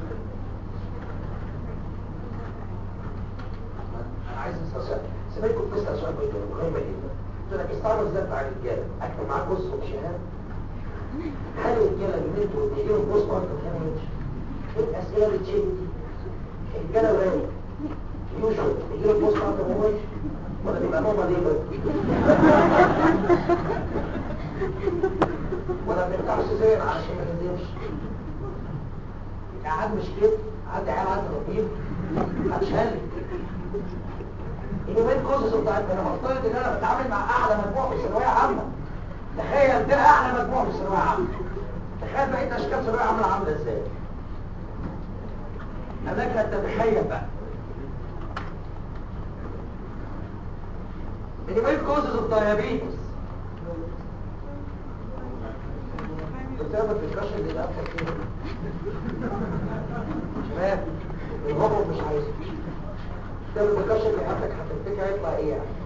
انا عايز اسال سمعتكم بتسال سؤال مهم جدا قلت لك استعمل ازاي بتاع الرجاله اكتب معاك بص وشهاد هل الرجاله اللي انتوا بيجيلهم بوست بارتم هيموريدج ايه الاسئله اللي تشيل دي الرجاله ولاد يوجوال بيجيلهم بوست بارتم هيموريدج ولا بيبقى نورمال ليبر ولا بنفتح سيزيريان علشان ما ننزلش قاعد مش كده عندي عيال عندي رهيب هتشهلك اليومين كوزس بتاعت انا مفترض ان انا بتعامل مع اعلى مجموعه في الثانويه عامه تخيل ده اعلى مجموعه في الثانويه عامه تخيل بقيت اشكال ثانويه عامه عامله ازاي لك ان تتخيل بقى اليومين كوزس اوف دايابيتس بسبب الكشف اللي بقى فيه شباب الغضب مش عايزه ده البكاشة اللي قبلك هتفتكر هيطلع ايه يعني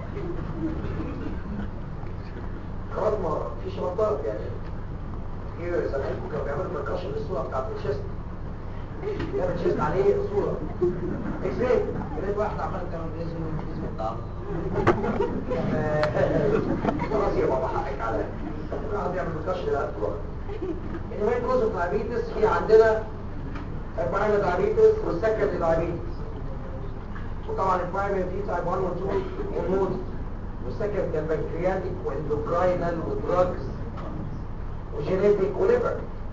خلاص ما فيش منطقة يعني في زمايلكم كانوا بيعملوا بكاشة بالصورة بتاعت الشيست ده الشيست عليه صورة اكس راي لقيت واحد عمال تعمل بيزم بيزم الضعف خلاص يا بابا حقك عليا واحد يعمل بكاشة للأسوأ المين كوز اوف دايابيتس في عندنا البرايمري دايابيتس والسكندري دايابيتس وطبعا البرايمري في تايب 1 و 2 والمود والسكند كان بكتيرياتيك واندوكراينال ودراجز وجينيتيك وليفر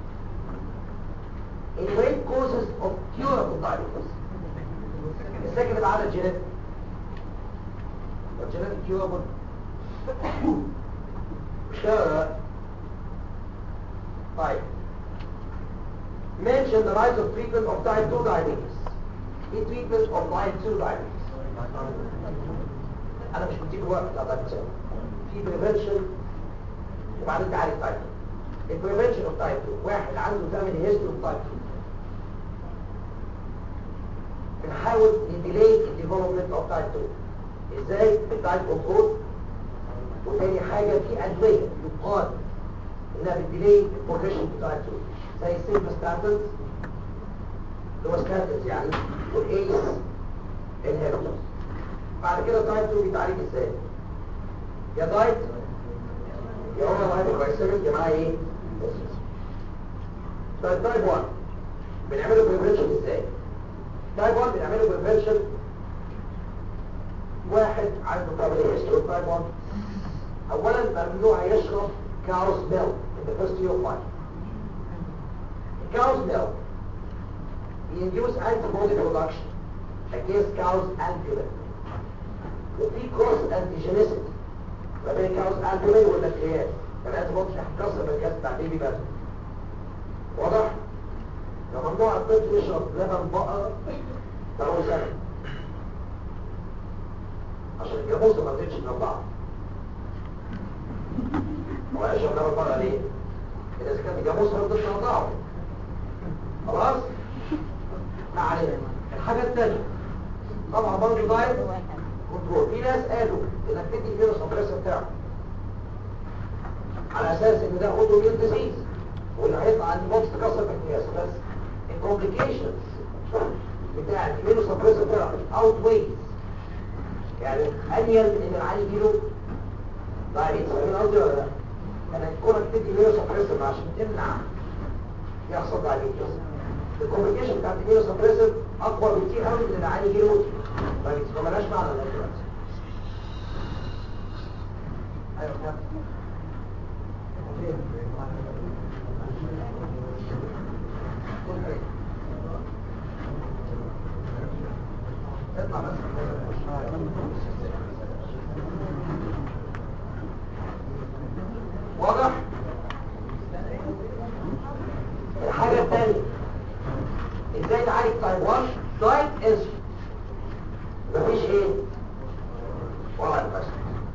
المين كوزز اوف كيورابل دايابيتس السكند بعد الجينيتيك والجينيتيك كيورابل مش كده طيب mention the rise of treatment of type 2 diabetes in treatment of type 2 diabetes انا مش بديك الوقت بتاع type 2 في prevention وبعدين تعالج type 2 ال prevention of type 2 واحد عنده family history of type 2 بنحاول نديلي development of type 2 ازاي بالتايب كنترول وتاني حاجة في أدوية يقال انها بتديلي البروجريشن بتاع التوب زي السيمباستاتنز اللي هو ستاتنز يعني والايس انهبيتورز بعد كده تايب 2 بيتعالج ازاي يا دايت يا هو هايبوغلايسيميك يا معاه ايه طيب تايب 1 بنعمله بريفنشن ازاي تايب 1 بنعمله بريفنشن واحد عنده قابل هيستوري تايب 1 اولا ممنوع يشرب cow's milk in the first year of life. Cow's milk induces antibody production against cow's albumin. وفي كروس انتيجينيسيتي ما بين كاوس البومين والبكتيريات فالانتي بوديز هتكسر البكتيريات بتاع البيبي بس واضح؟ لو ممنوع الطفل يشرب لبن بقر فهو سنة عشان الجاموسة ما تزيدش من بعض هو يشرب لبن بقر ليه؟ إذا كانت الجاموسة ما تزيدش من بعض خلاص؟ ما علينا الحاجة الثانية طبعا برضه دايت كنترول في ناس قالوا انك تدي فيروس البريس بتاعه على اساس ان ده اوتو ميون ديزيز واللي هيطلع عند بوكس تكسر البكتيريا بس الكومبليكيشنز بتاع الفيروس البريس بتاعه اوت ويز يعني انيل من ان العالي يجيله دايبيتس فاهمين قصدي ولا لا؟ انك تكونك تدي فيروس البريس عشان تمنع يحصل دايبيتس الكومبليكيشن بتاعت الفيروس البريس اكبر بكتير قوي من العالي يجيله دايبيتس فمالهاش معنى لغايه دلوقتي ايوه كده اطلع بس واضح الحاجة الثانية ازاي تعالج تايب 1 دايت انسولين مفيش ايه ولا بس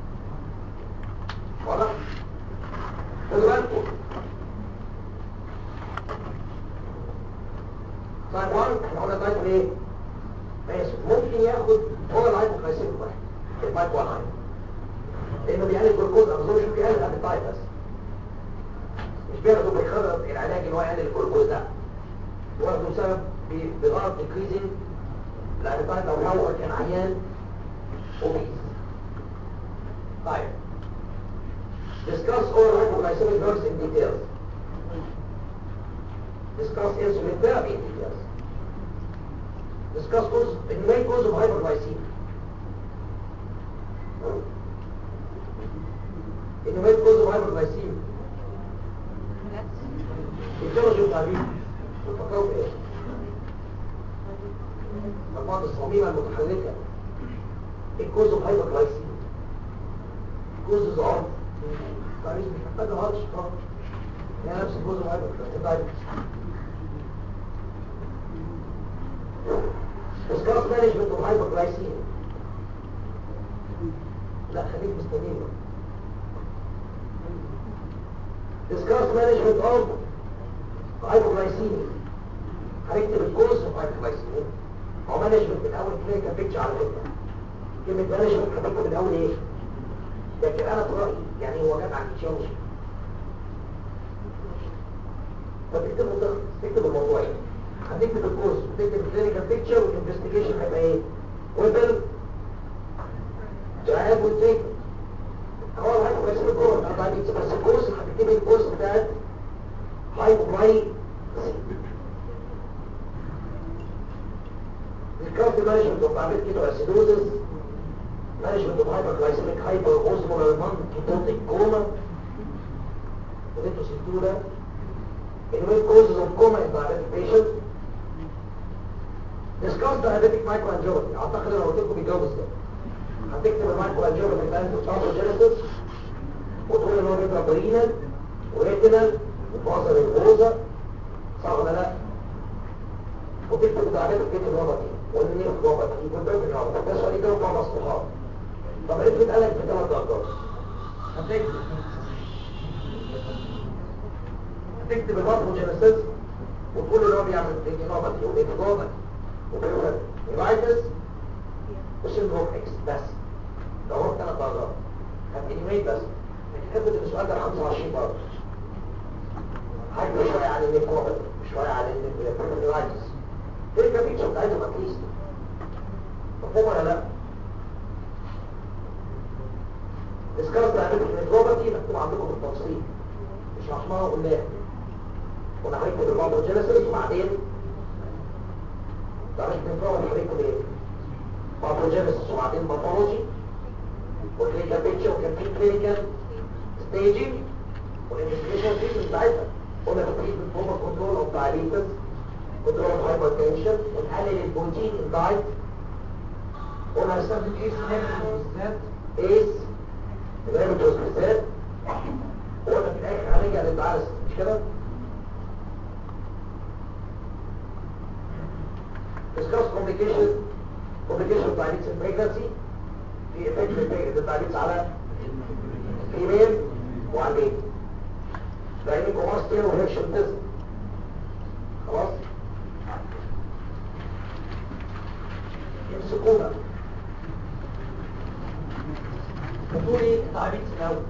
واضح خدوا بالكم تايب 1 احنا قلنا تايب ايه ماشي ممكن ياخد هو الهايبوكلايسيميك واحد التايب 1 هايبو لانه بيقلل الجلوكوز اظن مش بيقلل الابيتايت بس مش بياخدوا بيخرب العلاج ان هو يقلل الجلوكوز لا واخده بسبب ب- بغرض decreasing الابيتايت او هو كان عيان obese طيب discuss oral hypoglycemic drugs in details discuss insulin therapy in details discuss cause the main cause of hyperglycemia the main cause of hyperglycemia الجرج الطبيعي تفكروا في ايه المواد الصميمة المتحركة الكوز اوف هايبرجلايسيميا كوز العنف الطبيعي مش محتاج هارش طبعا هي نفس الكوز اوف هايبرجلايسيميا discuss management of hyperglycemia لا خليك مستنير discuss management of hypoglycemia هنكتب الكورس of hypoglycemia هو مانجمنت من اول كلينيكال بيكتشر على فكره كلمه مانجمنت هتكتب من اول ايه لكن انا في رايي يعني هو جاب على الفيسيولوجي فتكتب تكتب الموضوع ايه هتكتب الكورس وتكتب الكلينيكال بيكتشر والانفستيجيشن هيبقى ايه ويبل جواب والتيك هو الهايبوغلايسيميك كورس انا بعد بس الكورس هتكتبي الكورس بتاعت هايبوغلاي discuss the management of diabetic ketoacidosis, management of hyperglycemic hyperosmolar non-ketotic coma, Letocintura, enumerate causes of coma in diabetic patients, discuss diabetic microangiopathy, اعتقد انا قلت لكم بيجاوب ازاي هتكتب المايكروانجيوباثي بتاعت الباثوجينيسيس وتقول ان هو بيضرب رينال وريتينال وفازر الغوزة صح ولا لا؟ وتكتب دعامات البيت الوضعي والنير الوضعي والبيت الوضعي ده سؤال يجاوب مع مصلحات طب افرض قالك في ثلاث درجات هتكتب هتكتب الباثوجينيسيس وتقول ان هو بيعمل ريتينوباثي وبيتجوباثي وبيعمل رايتس وسيندروم اكس بس ده هو ثلاث درجات هتنيميت بس هتكتب السؤال ده 25 درجه حاجة شوية عن النيكوبل شوية عن البريميرايتس ايه الكابيتش بتاعتهم اتليست مفهوم ولا لا؟ ديسكارت عن النيكوبل دي مكتوب عندكم بالتفصيل مش عشان قلناها كنا هنكتب الباثوجينيسيس وبعدين تعرف النيكوبل هنكتب ايه؟ باثوجينيسيس وبعدين باثولوجي وكلينيكال بيكتشر وكان في كلينيكال ستيجنج والانفستيجيشن تريتمنت بتاعتها قلنا تريد بالفورمال كنترول اوف دايابيتس كنترول اوف هايبرتنشن ونقلل البروتين الدايت قلنا هنستخدم ايس بالذات ايس الهيماتوز بالذات وقلنا في الاخر هنرجع للدعالس مش كده؟ discuss complication complication of diabetes in pregnancy في effect الدايابيتس على الفيميل وعلى البيبي لان كوماستير وهيرشن ديزم خلاص يمسكونا بتقولي الدايابيتس الاول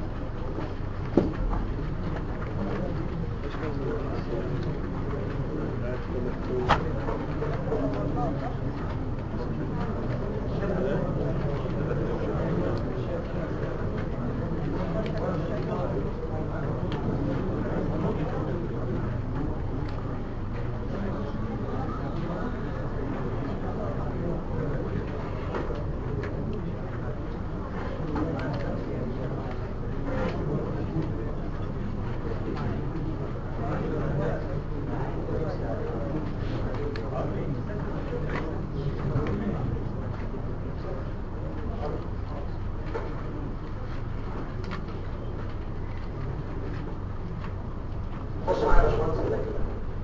بص معايا يا باشمهندس كده كده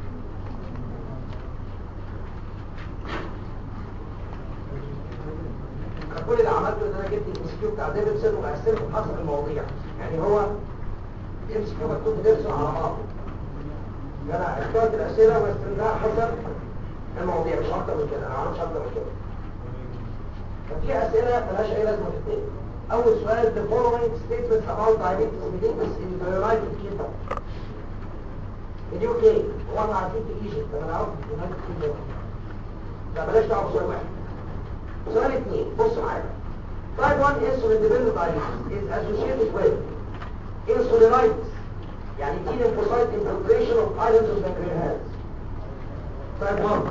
انا كل اللي عملته ان انا جبت الام سي كيو بتاع ديفيدسون وقسمته حسب المواضيع يعني هو الام سي كيو مكتوب ديفيدسون على بعضه انا اخترت الاسئله وقسمتها حسب المواضيع مش اكتر من كده انا ما عملتش اكتر من كده ففي اسئله ملهاش اي لازمه في التاني اول سؤال the following statements about diabetes mellitus in the United Kingdom اليو كي هو احنا عارفين في ايجيبت لما نعرف في يونايتد كينجدوم لا بلاش دعوه بسؤال واحد سؤال اثنين بص معايا Type 1 insulin dependent diabetes is associated with insulinitis يعني T lymphocyte infiltration of islands of pancreas Type 1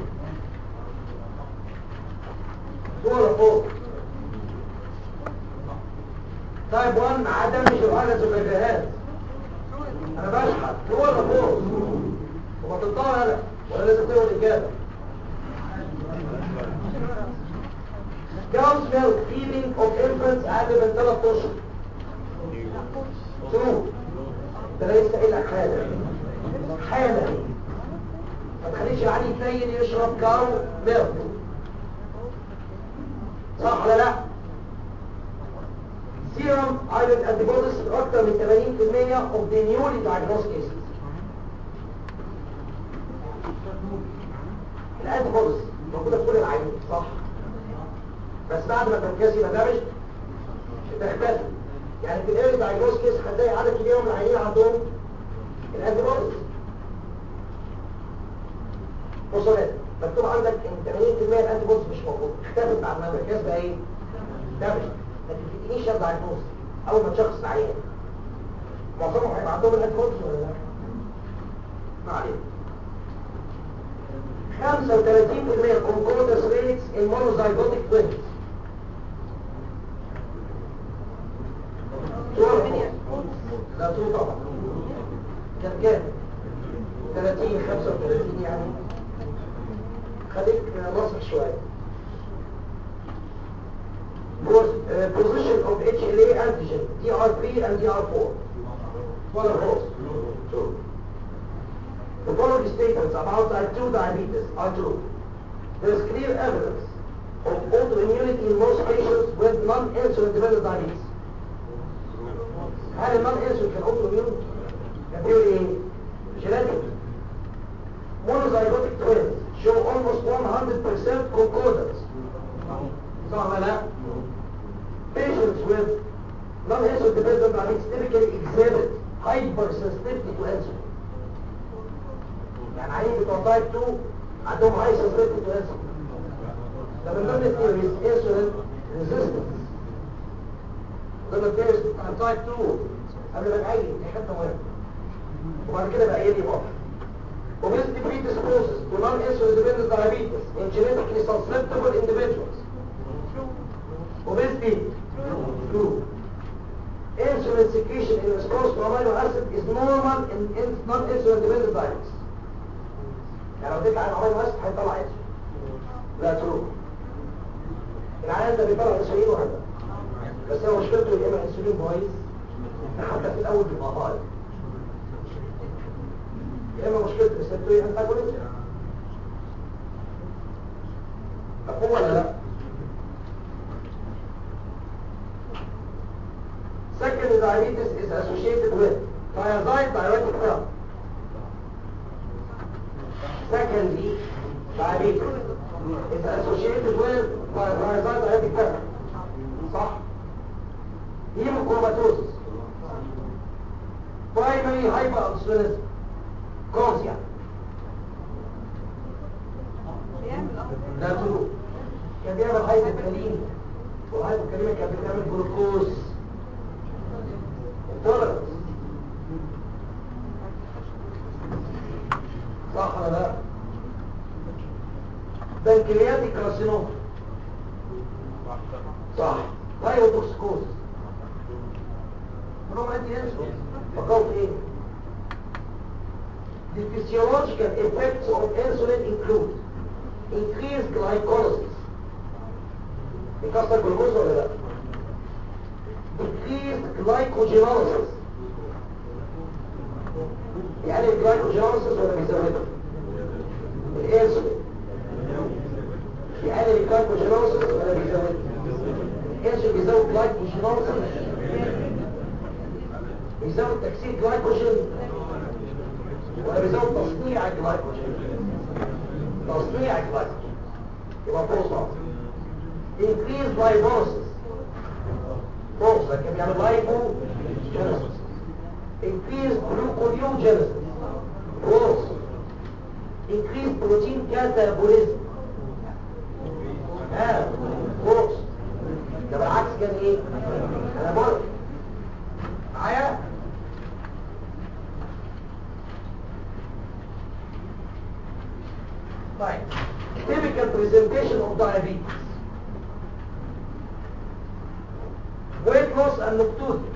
دول ولا فوق Type 1 عدم مش الاسlands of pancreas انا بشحت هو ولا فوق وما تطلع انا ولا لازم تقول الاجابه Cow's milk feeding of infants اقل من 3 اشهر شنو ده انا لسه قايل لك حالا حالا ما تخليش العيل يتنين يشرب كاو ميلك صح ولا لا serum iron antibodies اكتر من 80% of the newly diagnosed cases الانتيبوديز موجوده في كل العينين صح بس بعد ما التركيز يبقى دامج بتختفي يعني في الايرلي دايجنوز كيس هتلاقي عدد كبير من العينين عندهم الانتيبوديز بصوا هنا مكتوب عندك ان 80% الانتيبوديز مش موجود اختفت بعد ما التركيز بقى ايه دامج لكن في الانيشال دايجنوز اول ما تشخص العيان معظمهم هيبقى عندهم الانتيبوديز ولا لا ما علينا 35% concordance rates in monozygotic twins لا طول طبعا كم كام 30 35 يعني خليك نصح شوية position of HLA antigen DR3 and DR4 ولا false true The following statements about type 2 diabetes are true. There is clear evidence of autoimmunity in most patients with non-insulin dependent diabetes. هل النون انسولين كان autoimmune؟ كان بيقول ايه؟ genetic. Monozygotic twins show almost 100% concordance. صح ولا لا؟ Patients with non-insulin dependent diabetes typically exhibit hypersensitivity to insulin. يعني عيين بتوع تايب 2 عندهم هاي سنسيتيف تو انسولين ده من ضمن الثيوريز انسولين ريزيستنس ضمن الثيوريز بتاع تايب 2 قبل ما نعين دي حته مهمه وبعد كده بقى يلي بقى obesity predisposes to non-insulin dependent diabetes in genetically susceptible individuals obesity true insulin secretion in response to amino acid is normal in, in non-insulin dependent diabetes يعني لو اديت عين عمال واسط هيطلع اسم لا ترو يعني انت بيطلع انسولين ولا لا؟ بس هو مشكلته يا اما انسولين بايظ حتى في الاول بيبقى بايظ يا اما مشكلته الريسبتور انتاجونيزم مفهوم ولا لا؟ Second diabetes is associated with thiazide diuretic film. Secondly, diabetes is associated with thiazide diuretic film. صح؟ Hemochromatosis. Primary hyperaldosteronism. cause يعني. بيعمل لا أمر تروح. كان بيعمل هايبوكاليميا. والهايبوكاليميا كانت بتعمل جلوكوز. intolerance. صح ولا لا؟ بنكرياتيك كارسينوما صح هايبوتوكسيكوز كلهم انتي انسولين فكرت ايه؟ The physiological effects of insulin include increased glycolysis بيكسر جلوكوز ولا لا؟ decreased glycogenolysis يعني الجلايكوجينوليسيس ولا بيزودها؟ الانسولين يعني الجلايكوجينوليسيس ولا بيزودها؟ الانسولين بيزود جلايكوجينوليسيس بيزود تكسير جلايكوجين ولا بيزود تصنيع الجلايكوجين تصنيع الجلايكوجين يبقى فرصة increase lipolysis فرصة كم يعني lipogenesis increase gluconeogenesis فرصة increase protein catabolism ها فرصة ده بالعكس كان ايه انا بقول معايا طيب typical presentation of diabetes weight loss and nocturia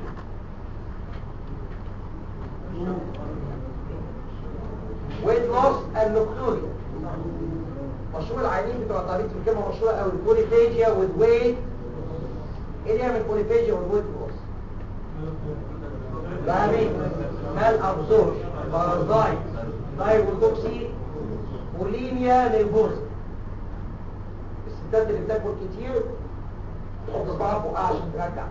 weight loss and nocturia مشهور العيانين بتوع الدايابيتس بكلمه مشهوره قوي بوليفيجيا with weight ايه اللي يعمل بوليفيجيا with weight loss diabetes malabsorption parasite thyrotoxy بوليميا نيرفوزا الستات اللي بتاكل كتير تحط صباعها فوقها عشان ترجع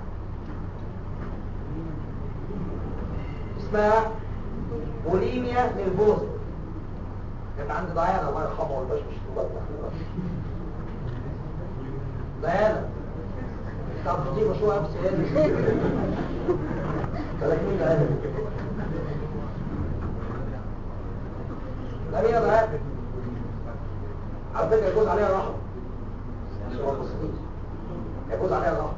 اسمها بوليميا نيرفوزا كانت عندي ديانا الله يرحمها والباش مش طولات مخلوقة ديانا طب دي مشروع امس هي 30 ديانا لا هي ديانا على فكرة يجوز عليها رحمة عشان ما تصديش يجوز عليها رحمة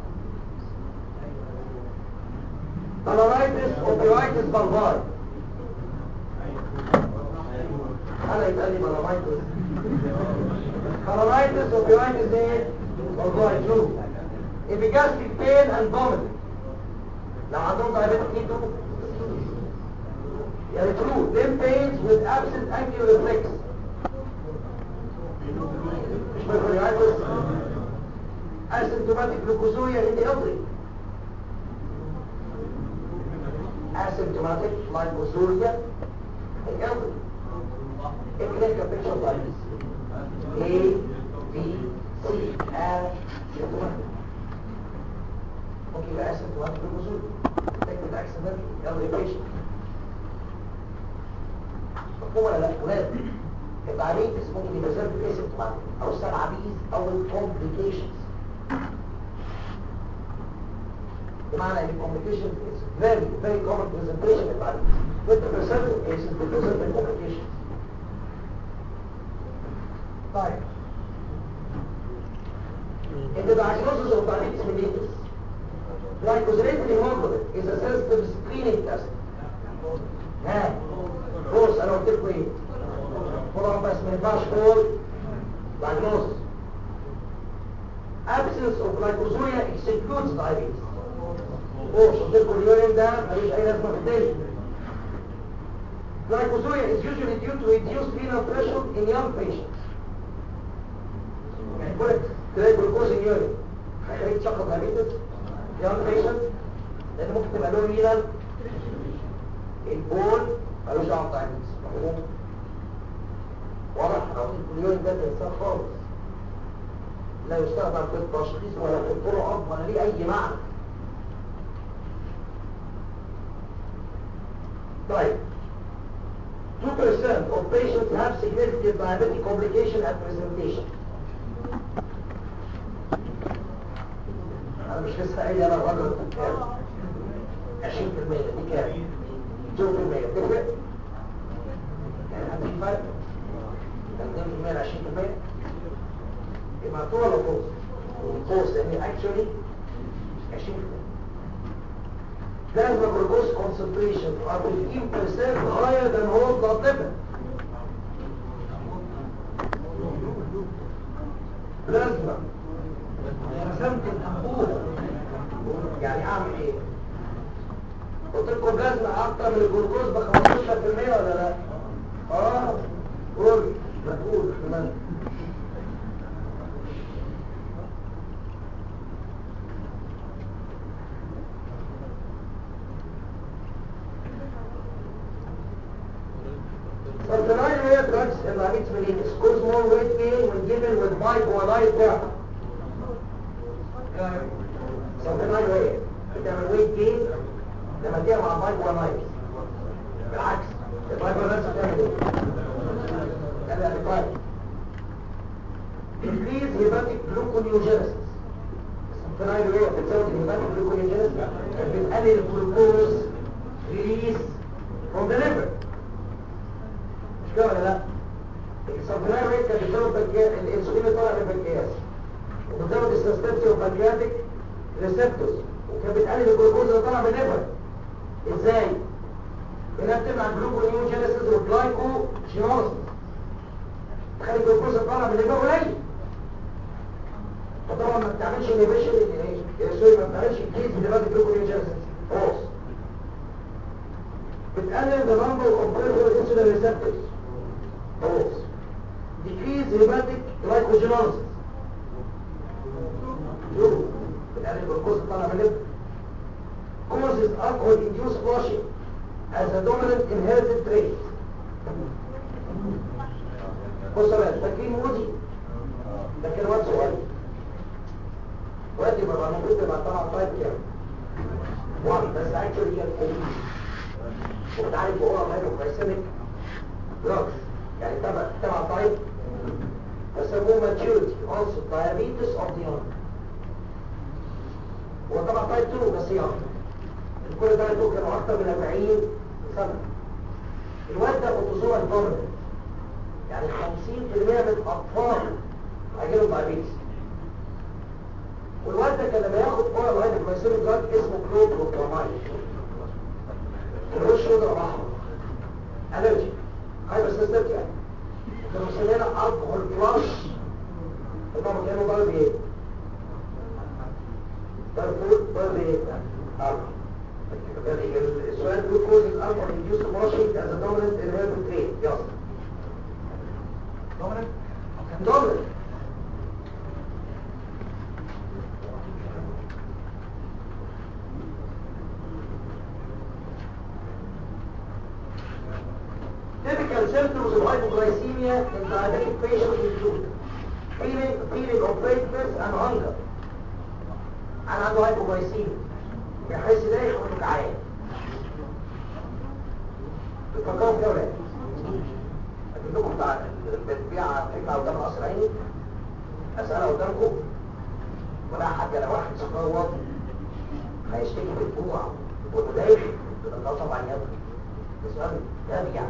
بانورايتس اوبيرايتس بالفاي انا يتقال لي بانورايتس بانورايتس اوبيرايتس ايه بالفاي ترو epigastric pain and vomiting لو عندهم diabetic keto يعني true limb pains with absent ankle reflex مش ميكروياتس asymptomatic glucosuria in the elderly asymptomatic glycosuria in the elderly a clinical picture of diabetes A, B, C asymptomatic ممكن يبقى asymptomatic glucosuria affected accidentally elderly patient مفهوم ولا لا ولاد الدايابيتس ممكن يبقى زي اسيمتوماتيك او سبعة بيز او complications بمعنى ان complications is very very common presentation in diabetes with the percentage cases they present the complications طيب in the diagnosis of diabetes mellitus glycosylated hemoglobin is a sensitive screening test ها بص انا قلت لكم ايه طبعا بس ما ينفعش فور diagnosis absence of glycosuria excludes diabetes بص قلت لكم اليورين ده ملوش اي لازمه في الدنيا glycosuria is usually due to reduced renal threshold in young patients يعني كل تلاقي جلوكوز in urine هيخليك تشخص دايابيتس يونج بيشنت لان ممكن تبقى له رينال البول ملوش دعوه بدايابيتس مفهوم واضح لو اليورين ده انسان خالص لا يستخدم في التشخيص ولا في الطرق اب ولا ليه اي معنى طيب 2% of patients have significant diabetic complication at presentation انا مش لسه قايل انا الراجل كام 20% دي كام 2% تفرق يعني هل في فرق من 2% ل 20% يبقى طول ولا فوز فوز لان اكشولي 20% plasma glucose concentration are 15% higher than whole blood level بلازما رسمت الانبوبه يعني اعمل ايه قلت لكم بلازما اكتر من الجلوكوز ب 15% ولا لا اه قول ما تقول كمان Sulfonide rare drugs in diabetes mellitus cause more weight gain when given with bicoalide therapy. Sulfonide rare بتعمل weight gain لما تديها مع bicoalide. بالعكس البايكولايد بتعمل ايه؟ بتعمل ابيتايد. Increase hepatic gluconeogenesis. Sulfonide rare بتزود hepatic gluconeogenesis بتقلل الجلوكوز release from the liver. مش كده ولا لا السلفونايل ريت كانت بتزود بنكياس الانسولين اللي طالع من البنكياس وبتزود السنسيتيفيتي والبنكياتيك ريسبتورز وكانت بتقلل الجلوكوز اللي طالع من الليفر ازاي انها بتمنع الجلوكونيوجينيسيس والجلايكوجينوسيس تخلي الجلوكوز اللي طالع من الليفر قليل فطبعا ما بتعملش انيبيشن سوري ما بتعملش كيس دلوقتي الجلوكونيوجينيسيس خلاص بتقلل the number of peripheral insulin receptors خلاص decrease hepatic glycogenolysis شوف بتقلل الجلوكوز طالع من الليفر causes alcohol induced flushing as a dominant inherited trait بص يا باشا فاكرين مودي ده كان واد صغير واد يبقى المفروض يبقى طبعا طيب كام؟ وان بس اكشولي كان قليل وبتعالج بقوة هايبوغلايسيميك دراجز يعني تبع تبع طيب يسموه maturity also diabetes of the young هو طبعا طيب 2 بس young كل ده دول كانوا اكتر من 40 سنة الواد ده اوتوزوما الضمن يعني 50% من الاطفال هيجيلهم دايابيتس والواد ده كان لما ياخد اورال هايبوغلايسيميك دراج اسمه كلوبروكلامايد الوش يضرب احمر الرجي هايبر سيستم يعني كانوا مسمينها الكحول فلاش انهم كانوا ضرب ايه ضرب فود ضرب ايه الكحول السؤال بيقول كوز الالكحول ريديوس فلاشنج از دوميننت انهيرتد تريت يلا دوميننت دوميننت Typical symptoms of hypoglycemia in diabetic patients include feeling, feeling of faintness and hunger. أنا عنده hypoglycemia يحس دايخ وانه جعان. بتفكروا كده ولا ايه؟ أجيب لكم بتاع البيع فكرة قدام القصر عيني أسألها قدامكم ولا حاجة لو واحد سكر واطي هيشتكي بالجوع وانه دايخ ده طبعا يبكي السؤال ده يعني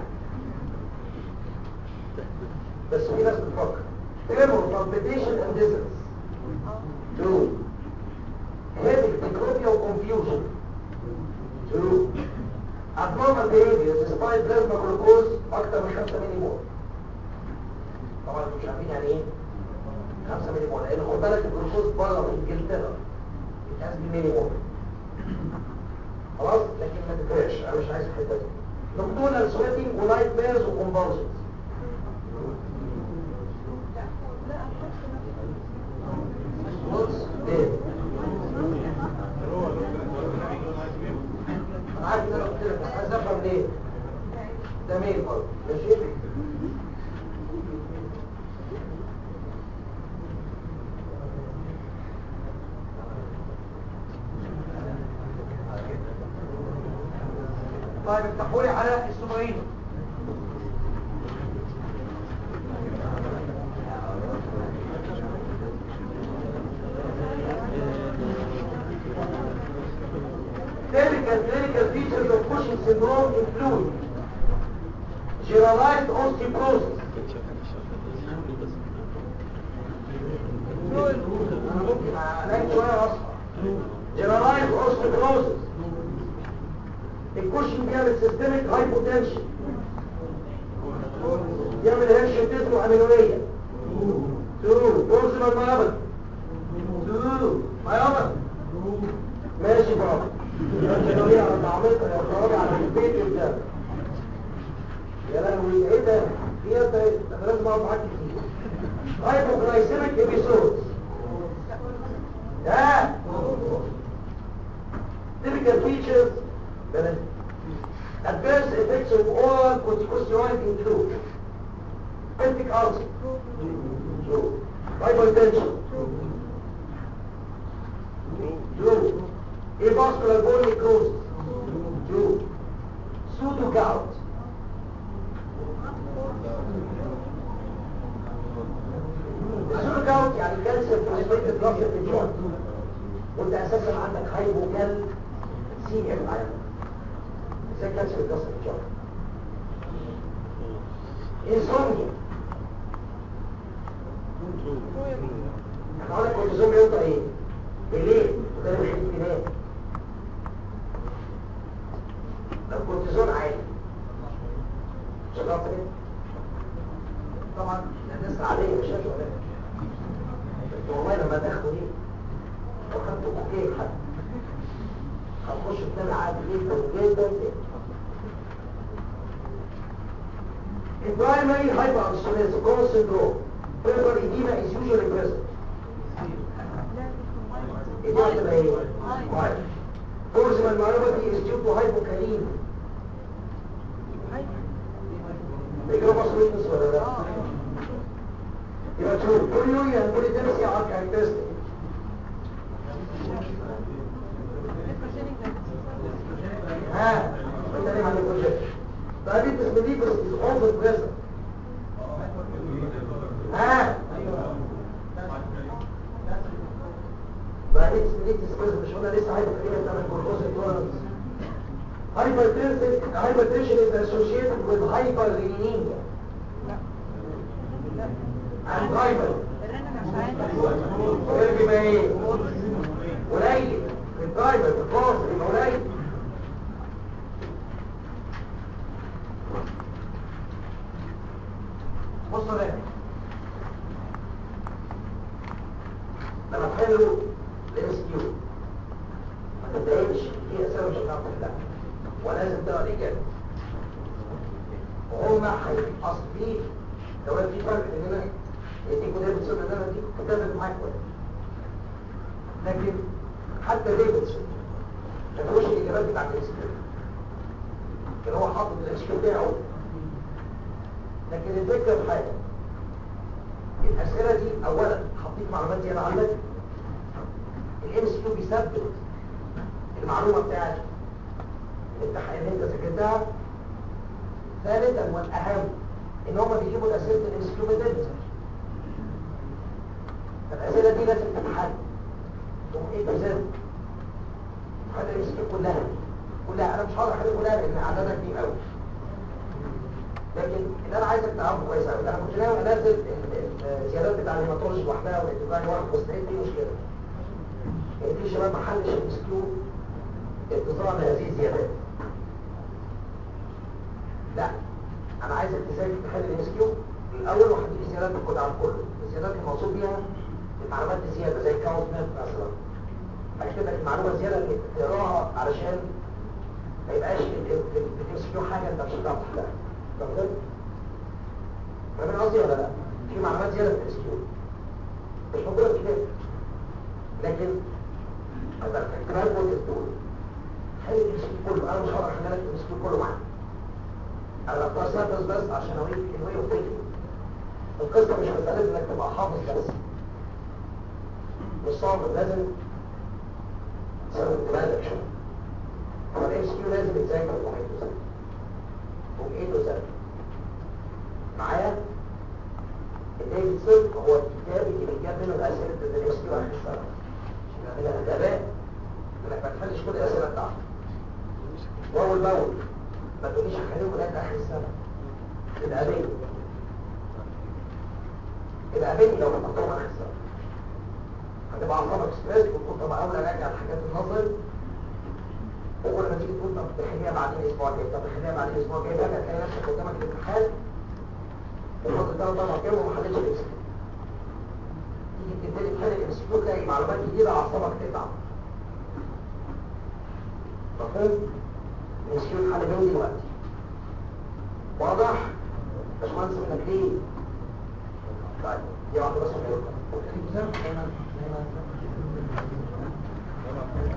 بس في ناس بتفكر tremor palpitation and dizziness two headache diplopia or confusion two abnormal behavior despite plasma glucose اكتر من 5 ملي مول طبعا انتوا مش عارفين يعني ايه 5 ملي مول لان خد بالك الجلوكوز بره في انجلترا بتحس بملي مول خلاص لكن ما تفرقش انا مش عايز الحته دي نocturnal sweating ونايت ميرز وكونفولجنز لا لا أخذت بص ليه ايه ده ميل برضه ماشي طيب افتحوا لي على السوبرين Typical clinical features of Cushing syndrome include generalized osteoporosis. أنا ممكن ألاقي شوية أصفر. Generalized osteoporosis. الكوشن بيعمل systemic hypotension. يعمل هرشة وأمينوية. two proximal myopathy. two myopathy. ماشي بابا الجنوبية على طعمتها يا خرابي على البيت قدام يا لهوي ايه ده في انت انا لازم اقعد معاك كتير هايبوغلايسيميك ابيسود ها typical features بلاش adverse effects of oral corticosteroid include peptic ulcer true hypertension true avascular bone necrosis true pseudo gout السودو جاوت يعني كانسر فوسفيت بلس في الجوينت وانت اساسا عندك هايبوكال سينيا في العالم ازاي كانسر بلس في الجوينت انسومنيا احنا قلنا الكورتيزون بيوطى ايه بالليل وده اللي بيخليك تنام لو الكورتيزون عالي شغال في ايه طبعا الناس العادية مش هتبقى ولا والله لما تاخدوا دي لو خدتوا كوكين حد هتخش تنام عادي جدا جدا جدا In primary hyperoxygenase Crohn syndrome, peripheral edema is usually present. Edema تبقى ايه؟ Right. Proximal myopathy is due to hypokalemia. بيجروا مصر ويتنس ولا لا؟ يبقى تشوف كل يوم يقول الدرسي على الكاركترستيك ها قلنا ليه عن البروجيكت diabetes mellitus is often present ها diabetes mellitus present مش قلنا لسه هايبوكاليميا بتعمل جلوكوز intolerance hypertension hypertension is associated with hyperrenemia and hyper غير بيبقى ايه قليل في الدايمر في الفاصل يبقى قليل بصوا هنا لما تحلوا الاس كيو ما تتضايقش في اسئله مش هتعرف تحلها ولازم تقرا الاجابه وهم اصل في كمان في فرق ان انا يديكوا ديفيدسون ان انا اديكوا كتابه معاك ولا لكن حتى ديفيدسون ما فيهوش الاجابات بتاعت الاسكيو كان هو حاطط الاسكيو بتاعه لكن الفكره في حاجه الاسئله دي اولا حطيت معلومات زياده عندك الام اس كيو بيثبت المعلومه بتاعت الامتحان اللي انت ذاكرتها ثالثا والاهم ان هم بيجيبوا الاسئله الام اس كيو بدل الاسئله دي لازم تتحل تقوم ايه بزاد حل الام اس كيو كلها كلها انا مش هقدر احل كلها لان عددها كبير قوي لكن اللي انا عايزك تعرفه كويس قوي انا كنت ناوي انزل الزيادات بتاع الهيماتولوجي لوحدها والانتقال واحد بس لقيت دي مشكله يعني في شباب ما حلش الام اس كيو انتظار لهذه الزيادات لا انا عايزك تذاكر تحل الام اس كيو الاول وهديك الزيادات بالكود على كله الزيادات الموصول بيها المعلومات الزياده زي كاونت ماب مثلا هكتب لك معلومه زياده انك تقراها علشان ما يبقاش الام اس كيو حاجه انت مش هتعرف تحلها فاهم فاهم قصدي ولا لا في معلومات زياده في الام اس كيو مش موجوده في الكتاب لكن هتبقى تكتبها لك وانت بتقول حل الام اس كيو كله انا مش هقدر احل لك الام اس كيو كله معاك انا بختار سيرفس بس عشان اوريك الواي اوف ثينكينج القصه مش مساله انك تبقى حافظ بس مش صعب لازم تسوي دماغك شويه فالام كيو لازم يتذاكر وبايه وزاد معايا الديفيدسون هو الكتاب اللي بيجاب منه الاسئله بتاعت الام كيو اخر السنه من الغباء انك ما تحلش كل الاسئله بتاعته واول باول ما تقوليش هخليهم لغايه اخر السنه الابين الابين لو فتحتهم اخر السنه هتبقى عصابك ستريس وتقول طب اول اراجع الحاجات النظري وكل ما تيجي تقول طب تخليها بعدين الاسبوع الجاي طب تخليها بعدين الاسبوع الجاي فجاه تلاقي نفسك قدامك الامتحان وفاضل ثلاث اربع ايام وما حلتش الاسم تيجي تبتدي تحل الاسبوع تلاقي معلومات جديده اعصابك تتعب مفهوم؟ الاسبوع الحل بين دلوقتي واضح؟ باشمهندس منك ليه؟ طيب دي واحده بس من